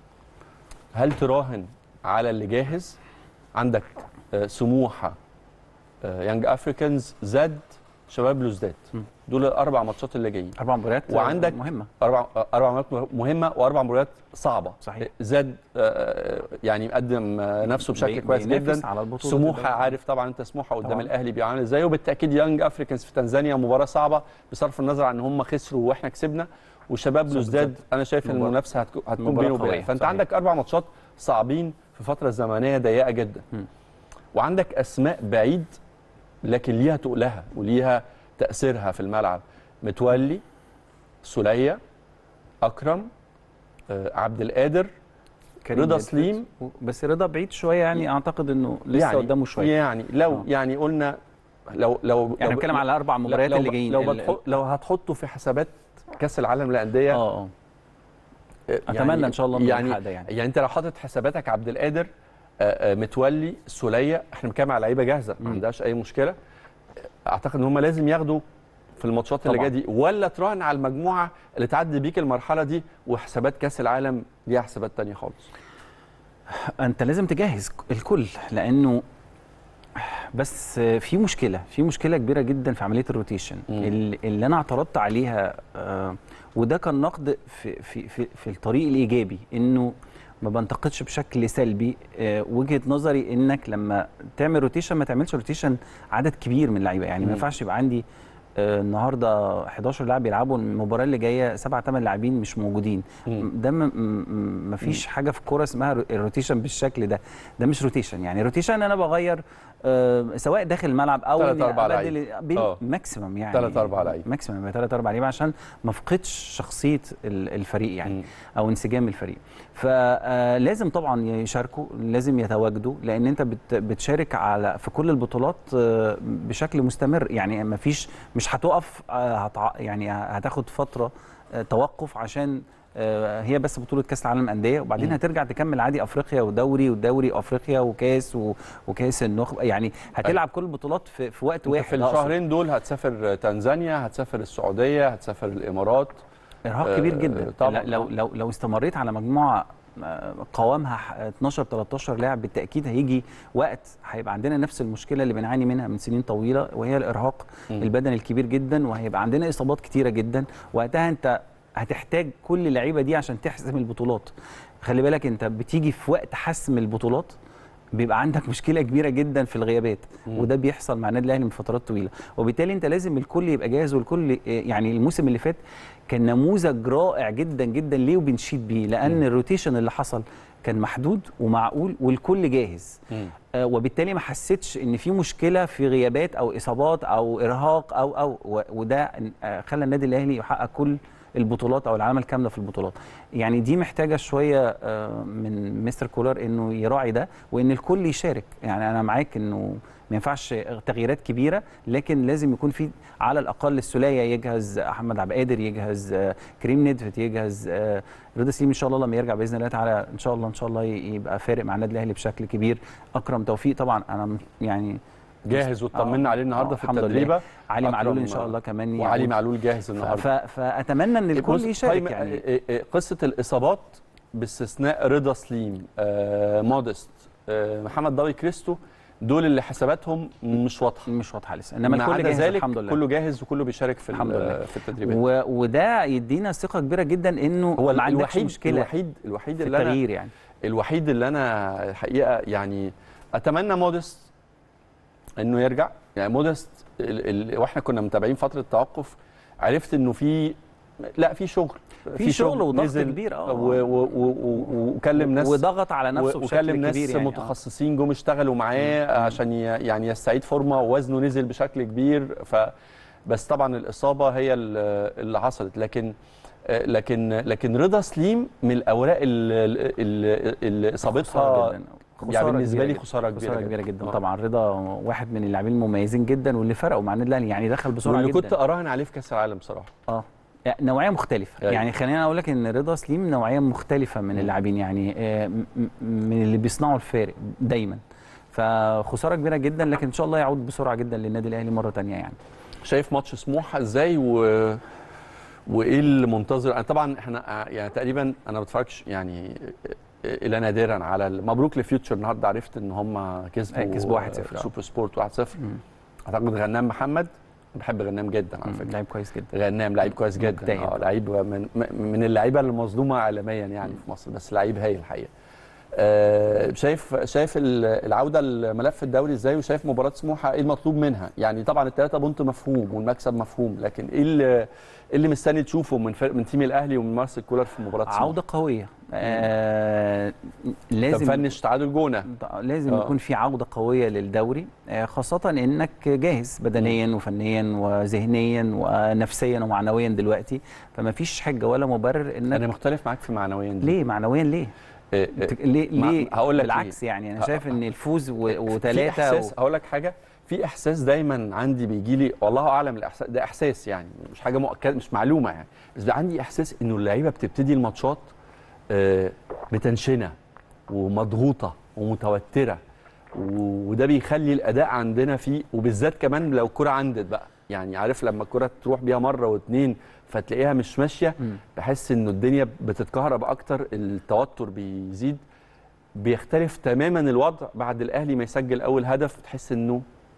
[SPEAKER 1] هل تراهن على اللي جاهز عندك آه، سموحه آه، يانج افريكانز زد شباب بلوزداد
[SPEAKER 2] مم.
[SPEAKER 1] دول الاربع ماتشات اللي جايين
[SPEAKER 2] اربع مباريات
[SPEAKER 1] وعندك
[SPEAKER 2] مهمه
[SPEAKER 1] اربع اربع مباريات مهمه واربع مباريات صعبه
[SPEAKER 2] صحيح.
[SPEAKER 1] زاد آه، يعني مقدم آه، نفسه بشكل
[SPEAKER 2] بي-
[SPEAKER 1] كويس
[SPEAKER 2] بينافس
[SPEAKER 1] جدا
[SPEAKER 2] على البطوله
[SPEAKER 1] سموحه
[SPEAKER 2] الدوري.
[SPEAKER 1] عارف طبعا انت سموحه قدام
[SPEAKER 2] طبعاً.
[SPEAKER 1] الاهلي بيعمل ازاي وبالتاكيد يانج افريكانز في تنزانيا مباراه صعبه بصرف النظر عن ان هم خسروا واحنا كسبنا وشباب بلوزداد انا شايف ان
[SPEAKER 2] مباراة-
[SPEAKER 1] المنافسه هتكون هتكون
[SPEAKER 2] مباراة
[SPEAKER 1] بينه وبين
[SPEAKER 2] قوية،
[SPEAKER 1] فانت
[SPEAKER 2] صحيح.
[SPEAKER 1] عندك اربع ماتشات صعبين في فتره زمنيه ضيقه جدا
[SPEAKER 2] مم.
[SPEAKER 1] وعندك اسماء بعيد لكن ليها تقلها وليها تاثيرها في الملعب متولي سوليه اكرم آه، عبد القادر
[SPEAKER 2] كريم
[SPEAKER 1] رضا
[SPEAKER 2] نيدفيد.
[SPEAKER 1] سليم
[SPEAKER 2] بس رضا بعيد شويه يعني اعتقد انه لسه
[SPEAKER 1] يعني
[SPEAKER 2] قدامه شويه
[SPEAKER 1] يعني لو
[SPEAKER 2] آه.
[SPEAKER 1] يعني قلنا لو لو
[SPEAKER 2] يعني
[SPEAKER 1] لو-
[SPEAKER 2] بنتكلم على اربع
[SPEAKER 1] لو-
[SPEAKER 2] مباريات
[SPEAKER 1] لو
[SPEAKER 2] اللي جايين
[SPEAKER 1] لو
[SPEAKER 2] ال-
[SPEAKER 1] بتحط لو هتحطه في حسابات كاس العالم للانديه
[SPEAKER 2] اه اه
[SPEAKER 1] آه،
[SPEAKER 2] اتمنى ان شاء الله انه
[SPEAKER 1] يعني
[SPEAKER 2] يلحق ده يعني
[SPEAKER 1] يعني انت لو حاطط حساباتك عبد القادر آه، آه، متولي سوليه احنا بنتكلم على لعيبه جاهزه ما
[SPEAKER 2] مم.
[SPEAKER 1] عندهاش اي مشكله اعتقد ان هم لازم ياخدوا في الماتشات اللي
[SPEAKER 2] طبعاً.
[SPEAKER 1] جايه دي ولا تراهن على المجموعه اللي تعدي بيك المرحله دي وحسابات كاس العالم ليها حسابات تانية خالص
[SPEAKER 2] انت لازم تجهز الكل لانه بس في مشكله في مشكله كبيره جدا في عمليه الروتيشن
[SPEAKER 1] مم.
[SPEAKER 2] اللي اللي انا اعترضت عليها آه، وده كان نقد في في في, في الطريق الايجابي انه ما بنتقدش بشكل سلبي آه، وجهه نظري انك لما تعمل روتيشن ما تعملش روتيشن عدد كبير من اللعيبه يعني ما
[SPEAKER 1] مم.
[SPEAKER 2] ينفعش يبقى عندي آه، النهارده 11 لاعب بيلعبوا المباراه اللي جايه سبعة ثمان لاعبين مش موجودين
[SPEAKER 1] مم.
[SPEAKER 2] ده ما فيش حاجه في الكوره اسمها رو- الروتيشن بالشكل ده ده مش روتيشن يعني روتيشن انا بغير آه، سواء داخل الملعب او
[SPEAKER 1] تلات
[SPEAKER 2] إني
[SPEAKER 1] أربع
[SPEAKER 2] أبدل بال-
[SPEAKER 1] آه.
[SPEAKER 2] ماكسيمم يعني
[SPEAKER 1] تلات أربع لعيبة.
[SPEAKER 2] ماكسيمم يبقى ثلاث اربع لعيبه عشان ما افقدش شخصيه ال- الفريق يعني
[SPEAKER 1] مم.
[SPEAKER 2] او انسجام الفريق فلازم طبعا يشاركوا لازم يتواجدوا لان انت بت- بتشارك على في كل البطولات آه، بشكل مستمر يعني ما فيش مش هتقف آه، هتع- يعني هتاخد فتره آه، توقف عشان آه، هي بس بطوله كاس العالم انديه وبعدين
[SPEAKER 1] مم.
[SPEAKER 2] هترجع تكمل عادي افريقيا ودوري ودوري افريقيا وكاس و- وكاس النخبه يعني هتلعب كل البطولات في, في وقت
[SPEAKER 1] انت
[SPEAKER 2] واحد
[SPEAKER 1] في
[SPEAKER 2] أقصد.
[SPEAKER 1] الشهرين دول هتسافر تنزانيا هتسافر السعوديه هتسافر الامارات
[SPEAKER 2] ارهاق كبير
[SPEAKER 1] آه،
[SPEAKER 2] جدا
[SPEAKER 1] طبعاً.
[SPEAKER 2] لو لو لو استمريت على مجموعه آه، قوامها ح- 12 13 لاعب بالتاكيد هيجي وقت هيبقى عندنا نفس المشكله اللي بنعاني منها من سنين طويله وهي الارهاق
[SPEAKER 1] مم.
[SPEAKER 2] البدني الكبير جدا وهيبقى عندنا اصابات كتيره جدا وقتها انت هتحتاج كل اللعيبه دي عشان تحسم البطولات خلي بالك انت بتيجي في وقت حسم البطولات بيبقى عندك مشكله كبيره جدا في الغيابات
[SPEAKER 1] مم.
[SPEAKER 2] وده بيحصل مع النادي الاهلي من فترات طويله وبالتالي انت لازم الكل يبقى جاهز والكل يعني الموسم اللي فات كان نموذج رائع جدا جدا ليه وبنشيد بيه لان
[SPEAKER 1] مم.
[SPEAKER 2] الروتيشن اللي حصل كان محدود ومعقول والكل جاهز
[SPEAKER 1] مم.
[SPEAKER 2] آه، وبالتالي ما حسيتش ان في مشكله في غيابات او اصابات او ارهاق او او و- وده آه، خلى النادي الاهلي يحقق كل البطولات او العلامه الكامله في البطولات يعني دي محتاجه شويه آه، من مستر كولر انه يراعي ده وان الكل يشارك يعني انا معاك انه ما ينفعش تغييرات كبيره لكن لازم يكون في على الاقل السوليه يجهز احمد عبد القادر يجهز آه، كريم ندفت يجهز آه، رضا سليم ان شاء الله لما يرجع باذن الله تعالى ان شاء الله ان شاء الله ي- يبقى فارق مع النادي الاهلي بشكل كبير اكرم توفيق طبعا انا م- يعني
[SPEAKER 1] جاهز واطمنا
[SPEAKER 2] آه،
[SPEAKER 1] عليه النهارده
[SPEAKER 2] آه،
[SPEAKER 1] في
[SPEAKER 2] الحمد لله.
[SPEAKER 1] التدريبه
[SPEAKER 2] علي معلول ان
[SPEAKER 1] أكرم،
[SPEAKER 2] شاء الله كمان
[SPEAKER 1] وعلي
[SPEAKER 2] يعود.
[SPEAKER 1] معلول جاهز
[SPEAKER 2] ف-
[SPEAKER 1] النهارده
[SPEAKER 2] ف- فاتمنى ان الكل
[SPEAKER 1] بص،
[SPEAKER 2] يشارك
[SPEAKER 1] قايمة-
[SPEAKER 2] يعني
[SPEAKER 1] إيه- إيه، قصه الاصابات باستثناء رضا سليم آه مودست آه محمد ضوي كريستو دول اللي حساباتهم مش واضحه
[SPEAKER 2] مش واضحه لسه
[SPEAKER 1] انما
[SPEAKER 2] انما الكل جاهز
[SPEAKER 1] ذلك
[SPEAKER 2] الحمد لله
[SPEAKER 1] كله جاهز وكله بيشارك في
[SPEAKER 2] الحمد
[SPEAKER 1] ال-
[SPEAKER 2] لله.
[SPEAKER 1] في التدريبات
[SPEAKER 2] و... وده يدينا ثقه كبيره جدا انه
[SPEAKER 1] هو
[SPEAKER 2] ما عندكش
[SPEAKER 1] الوحيد
[SPEAKER 2] مشكله
[SPEAKER 1] الوحيد الوحيد
[SPEAKER 2] في
[SPEAKER 1] اللي انا
[SPEAKER 2] التغيير يعني
[SPEAKER 1] الوحيد اللي انا الحقيقه يعني اتمنى مودست انه يرجع يعني مودست ال ال واحنا كنا متابعين فتره التوقف عرفت انه في لا في شغل
[SPEAKER 2] في شغل وضغط كبير، آه.
[SPEAKER 1] و- و- و- و- وكلم ناس
[SPEAKER 2] وضغط على نفسه
[SPEAKER 1] و-
[SPEAKER 2] بشكل
[SPEAKER 1] وكلم
[SPEAKER 2] كبير
[SPEAKER 1] ناس
[SPEAKER 2] يعني آه.
[SPEAKER 1] متخصصين جم اشتغلوا معاه عشان ي- يعني يستعيد فورمه ووزنه نزل بشكل كبير ف بس طبعا الاصابه هي ال- اللي حصلت لكن لكن لكن رضا سليم من الاوراق اللي, اللي اصابتها
[SPEAKER 2] خسارة جداً.
[SPEAKER 1] يعني
[SPEAKER 2] خسارة
[SPEAKER 1] بالنسبه
[SPEAKER 2] كبيرة
[SPEAKER 1] لي
[SPEAKER 2] جداً.
[SPEAKER 1] خساره كبيره
[SPEAKER 2] خساره كبيره جدا
[SPEAKER 1] آه.
[SPEAKER 2] طبعا رضا واحد من اللاعبين المميزين جدا واللي فرقوا مع النادي الاهلي يعني دخل بسرعه
[SPEAKER 1] واللي
[SPEAKER 2] جدا
[SPEAKER 1] كنت اراهن عليه في كاس العالم بصراحه
[SPEAKER 2] اه يعني نوعيه مختلفه
[SPEAKER 1] أيوة.
[SPEAKER 2] يعني خلينا اقول لك ان رضا سليم نوعيه مختلفه من
[SPEAKER 1] مم.
[SPEAKER 2] اللاعبين يعني آه، م- م- من اللي بيصنعوا الفارق دايما فخساره كبيره جدا لكن ان شاء الله يعود بسرعه جدا للنادي الاهلي مره تانية يعني
[SPEAKER 1] شايف ماتش سموحه ازاي و وايه اللي منتظر انا طبعا احنا يعني تقريبا انا ما بتفرجش يعني الى نادرا على ال- مبروك لفيوتشر النهارده عرفت ان هم كسبوا
[SPEAKER 2] أي، كسبوا 1-0.
[SPEAKER 1] سوبر سبورت 1-0
[SPEAKER 2] مم.
[SPEAKER 1] اعتقد غنام محمد بحب غنام جدا على
[SPEAKER 2] مم.
[SPEAKER 1] فكره
[SPEAKER 2] لعيب كويس جدا
[SPEAKER 1] غنام لعيب كويس جدا
[SPEAKER 2] مجتهد.
[SPEAKER 1] اه لعيب من من اللعيبه المظلومه اعلاميا يعني في مصر بس لعيب هايل الحقيقه آه، شايف شايف ال- العوده لملف الدوري ازاي وشايف مباراه سموحه ايه المطلوب منها يعني طبعا الثلاثه بونت مفهوم والمكسب مفهوم لكن ايه اللي إيه اللي مستني تشوفه من فرق من تيم الاهلي ومن مارسيل كولر في مباراه سموحه
[SPEAKER 2] عوده قويه آه
[SPEAKER 1] لازم
[SPEAKER 2] لازم
[SPEAKER 1] فنش تعادل جونه
[SPEAKER 2] لازم
[SPEAKER 1] آه.
[SPEAKER 2] يكون في عوده قويه للدوري آه، خاصه انك جاهز بدنيا وفنيا وذهنيا ونفسيا ومعنويا دلوقتي فما فيش حجه ولا مبرر انك
[SPEAKER 1] انا مختلف معاك في معنويا دي
[SPEAKER 2] ليه معنويا ليه
[SPEAKER 1] آه، آه،
[SPEAKER 2] تك- ليه
[SPEAKER 1] ما-
[SPEAKER 2] ليه
[SPEAKER 1] هقول لك
[SPEAKER 2] بالعكس يعني انا
[SPEAKER 1] ه-
[SPEAKER 2] شايف ان الفوز و-
[SPEAKER 1] في
[SPEAKER 2] وثلاثه
[SPEAKER 1] احساس
[SPEAKER 2] و...
[SPEAKER 1] هقول لك حاجه في احساس دايما عندي بيجي لي والله اعلم الاحساس ده احساس يعني مش حاجه مؤكده مش معلومه يعني بس بقى عندي احساس انه اللعيبه بتبتدي الماتشات آه، بتنشنه ومضغوطه ومتوتره و- وده بيخلي الاداء عندنا فيه وبالذات كمان لو الكره عندت بقى يعني عارف لما الكره تروح بيها مره واتنين فتلاقيها مش ماشيه
[SPEAKER 2] مم.
[SPEAKER 1] بحس انه الدنيا بتتكهرب اكتر التوتر بيزيد بيختلف تماما الوضع بعد الاهلي ما يسجل اول هدف تحس انه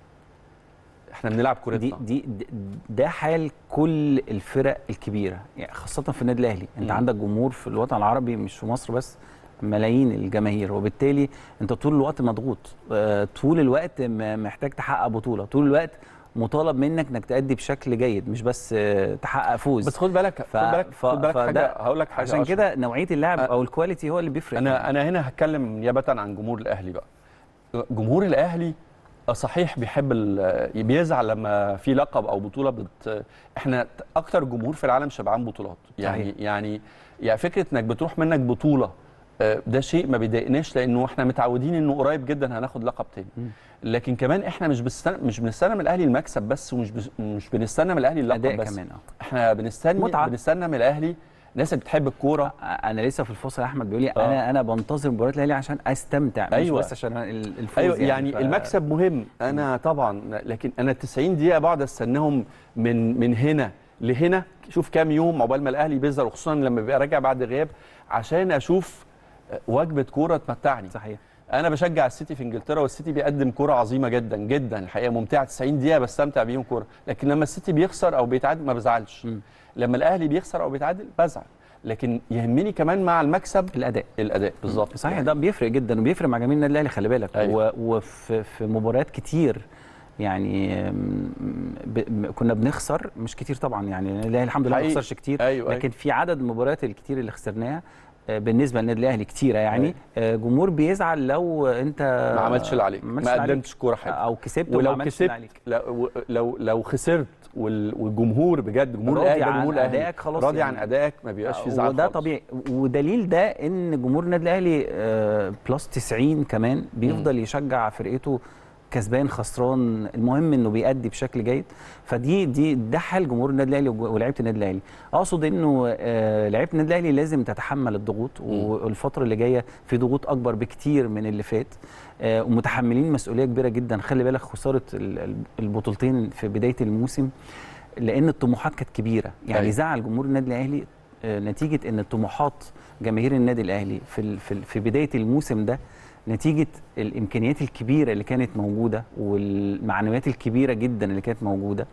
[SPEAKER 1] احنا بنلعب
[SPEAKER 2] دي
[SPEAKER 1] كورتنا
[SPEAKER 2] دي دي- ده حال كل الفرق الكبيره يعني خاصه في النادي الاهلي انت
[SPEAKER 1] مم.
[SPEAKER 2] عندك جمهور في الوطن العربي مش في مصر بس ملايين الجماهير وبالتالي انت طول الوقت مضغوط آه، طول الوقت م- محتاج تحقق بطوله طول الوقت مطالب منك انك تأدي بشكل جيد مش بس آه، تحقق فوز
[SPEAKER 1] بس خد بالك
[SPEAKER 2] ف-
[SPEAKER 1] خد بالك
[SPEAKER 2] ف-
[SPEAKER 1] خد بالك
[SPEAKER 2] فده-
[SPEAKER 1] حاجه هقول لك حاجه
[SPEAKER 2] عشان
[SPEAKER 1] أشرف.
[SPEAKER 2] كده نوعيه اللاعب
[SPEAKER 1] أ-
[SPEAKER 2] او الكواليتي هو اللي بيفرق
[SPEAKER 1] انا انا هنا هتكلم نيابه عن جمهور الاهلي بقى جمهور الاهلي صحيح بيحب ال- بيزعل لما في لقب او بطوله بت احنا اكتر جمهور في العالم شبعان بطولات يعني
[SPEAKER 2] صحيح.
[SPEAKER 1] يعني يعني فكره انك بتروح منك بطوله آه، ده شيء ما بيضايقناش لانه احنا متعودين انه قريب جدا هناخد لقب تاني
[SPEAKER 2] مم.
[SPEAKER 1] لكن كمان احنا مش بنستنى مش بنستنى من الاهلي المكسب بس ومش بس مش بنستنى من الاهلي اللقب
[SPEAKER 2] اداء
[SPEAKER 1] بس
[SPEAKER 2] كمان اه
[SPEAKER 1] احنا بنستنى
[SPEAKER 2] متعة.
[SPEAKER 1] بنستنى من الاهلي الناس اللي بتحب الكوره
[SPEAKER 2] انا لسه في الفصل احمد بيقول لي
[SPEAKER 1] آه.
[SPEAKER 2] انا انا بنتظر مباريات الاهلي عشان استمتع مش
[SPEAKER 1] أيوة.
[SPEAKER 2] بس عشان ال- الفوز
[SPEAKER 1] ايوه يعني,
[SPEAKER 2] ف-
[SPEAKER 1] المكسب مهم انا طبعا لكن انا ال 90 دقيقه بقعد استناهم من من هنا لهنا شوف كام يوم عقبال ما الاهلي بيظهر وخصوصا لما بيبقى راجع بعد غياب عشان اشوف وجبه كوره تمتعني
[SPEAKER 2] صحيح
[SPEAKER 1] انا بشجع السيتي في انجلترا والسيتي بيقدم كوره عظيمه جدا جدا الحقيقه ممتعه 90 دقيقه بستمتع بيهم كوره لكن لما السيتي بيخسر او بيتعادل ما بزعلش
[SPEAKER 2] مم.
[SPEAKER 1] لما الاهلي بيخسر او بيتعادل بزعل لكن يهمني كمان مع المكسب
[SPEAKER 2] الاداء
[SPEAKER 1] الاداء بالظبط
[SPEAKER 2] صحيح
[SPEAKER 1] يعني
[SPEAKER 2] ده بيفرق جدا وبيفرق مع جماهير النادي الاهلي خلي بالك
[SPEAKER 1] أيوة.
[SPEAKER 2] و- وفي في مباريات كتير يعني م- ب... م- كنا بنخسر مش كتير طبعا يعني النادي الاهلي الحمد لله ما
[SPEAKER 1] حقيقي.
[SPEAKER 2] خسرش كتير
[SPEAKER 1] ايوه
[SPEAKER 2] لكن في عدد المباريات الكتير اللي خسرناها آه، بالنسبه للنادي الاهلي كتيره يعني آه، جمهور بيزعل لو انت
[SPEAKER 1] ما عملتش اللي عليك
[SPEAKER 2] عملتش
[SPEAKER 1] ما
[SPEAKER 2] اللي عليك.
[SPEAKER 1] قدمتش كوره حلوه
[SPEAKER 2] او كسبت وما
[SPEAKER 1] ولو
[SPEAKER 2] عملتش اللي
[SPEAKER 1] كسبت
[SPEAKER 2] عليك
[SPEAKER 1] لو لو لو خسرت وال- والجمهور بجد جمهور
[SPEAKER 2] راضي
[SPEAKER 1] الاهلي ده
[SPEAKER 2] عن
[SPEAKER 1] جمهور الاهلي
[SPEAKER 2] أدائك خلاص
[SPEAKER 1] راضي
[SPEAKER 2] يعني.
[SPEAKER 1] عن ادائك ما بيبقاش في زعل
[SPEAKER 2] وده
[SPEAKER 1] خالص.
[SPEAKER 2] طبيعي ودليل ده ان جمهور النادي الاهلي آه، بلس 90 كمان بيفضل يشجع فرقته كسبان خسران المهم انه بيأدي بشكل جيد فدي دي ده حال جمهور النادي الاهلي وج- ولاعيبه النادي الاهلي اقصد انه آه، لعيبه النادي الاهلي لازم تتحمل الضغوط والفتره اللي جايه في ضغوط اكبر بكتير من اللي فات آه، ومتحملين مسؤوليه كبيره جدا خلي بالك خساره ال- ال- البطولتين في بدايه الموسم لان الطموحات كانت كبيره يعني
[SPEAKER 1] أيوة.
[SPEAKER 2] زعل جمهور النادي الاهلي آه، نتيجه ان الطموحات جماهير النادي الاهلي في ال- في ال- في بدايه الموسم ده نتيجه الامكانيات الكبيره اللي كانت موجوده والمعنويات الكبيره جدا اللي كانت موجوده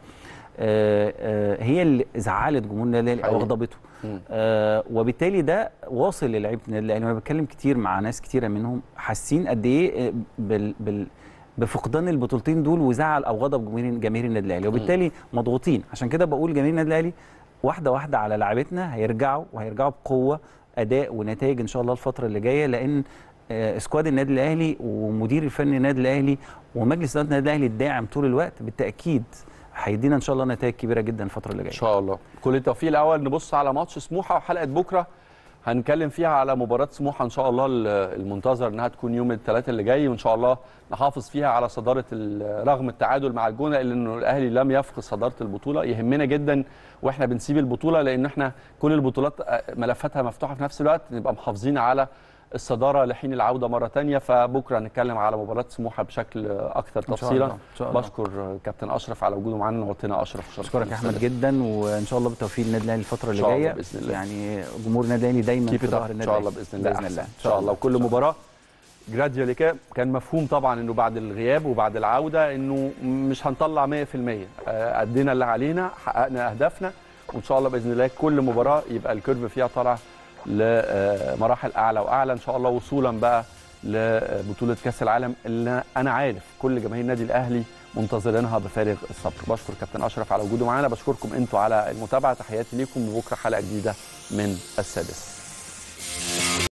[SPEAKER 2] آه، آه، هي اللي زعلت جمهور النادي الاهلي او
[SPEAKER 1] حقيقي.
[SPEAKER 2] غضبته
[SPEAKER 1] مم.
[SPEAKER 2] آه، وبالتالي ده واصل للعيبه النادي الاهلي وانا بتكلم كتير مع ناس كتيره منهم حاسين قد ايه آه، بال بال بفقدان البطولتين دول وزعل او غضب جماهير جماهير النادي الاهلي وبالتالي مضغوطين عشان كده بقول جماهير النادي الاهلي واحده واحده على لاعبتنا هيرجعوا وهيرجعوا بقوه اداء ونتائج ان شاء الله الفتره اللي جايه لان آه، سكواد النادي الاهلي ومدير الفني النادي الاهلي ومجلس اداره النادي الاهلي الداعم طول الوقت بالتاكيد هيدينا ان شاء الله نتائج كبيره جدا الفتره اللي
[SPEAKER 1] ان
[SPEAKER 2] جايه
[SPEAKER 1] شاء الله كل التوفيق الاول نبص على ماتش سموحه وحلقه بكره هنتكلم فيها على مباراه سموحه ان شاء الله ال- المنتظر انها تكون يوم الثلاثاء اللي جاي وان شاء الله نحافظ فيها على صداره ال- رغم التعادل مع الجونه الا انه الاهلي لم يفقد صداره البطوله يهمنا جدا واحنا بنسيب البطوله لان احنا كل البطولات آه، ملفاتها مفتوحه في نفس الوقت نبقى محافظين على الصداره لحين العوده مره ثانيه فبكره هنتكلم على مباراه سموحه بشكل اكثر
[SPEAKER 2] إن شاء
[SPEAKER 1] تفصيلا
[SPEAKER 2] الله، إن شاء الله.
[SPEAKER 1] بشكر كابتن اشرف على وجوده معانا نورتنا اشرف شرف
[SPEAKER 2] اشكرك يا احمد جدا وان شاء الله بالتوفيق للنادي الاهلي الفتره اللي
[SPEAKER 1] شاء الله
[SPEAKER 2] جايه
[SPEAKER 1] بإذن الله.
[SPEAKER 2] يعني جمهور النادي الاهلي دايما
[SPEAKER 1] كيف
[SPEAKER 2] في ظهر
[SPEAKER 1] ان
[SPEAKER 2] النادي
[SPEAKER 1] شاء الله
[SPEAKER 2] الأهلي.
[SPEAKER 1] باذن الله
[SPEAKER 2] باذن
[SPEAKER 1] أحسن.
[SPEAKER 2] الله
[SPEAKER 1] ان شاء الله وكل مباراه جراديولي كده كان مفهوم طبعا انه بعد الغياب وبعد العوده انه مش هنطلع 100% آه، ادينا اللي علينا حققنا اهدافنا وان شاء الله باذن الله كل مباراه يبقى الكيرف فيها طالع لمراحل اعلى واعلى ان شاء الله وصولا بقى لبطوله كاس العالم اللي انا عارف كل جماهير النادي الاهلي منتظرينها بفارغ الصبر بشكر كابتن اشرف على وجوده معانا بشكركم انتوا على المتابعه تحياتي ليكم وبكره حلقه جديده من السادسه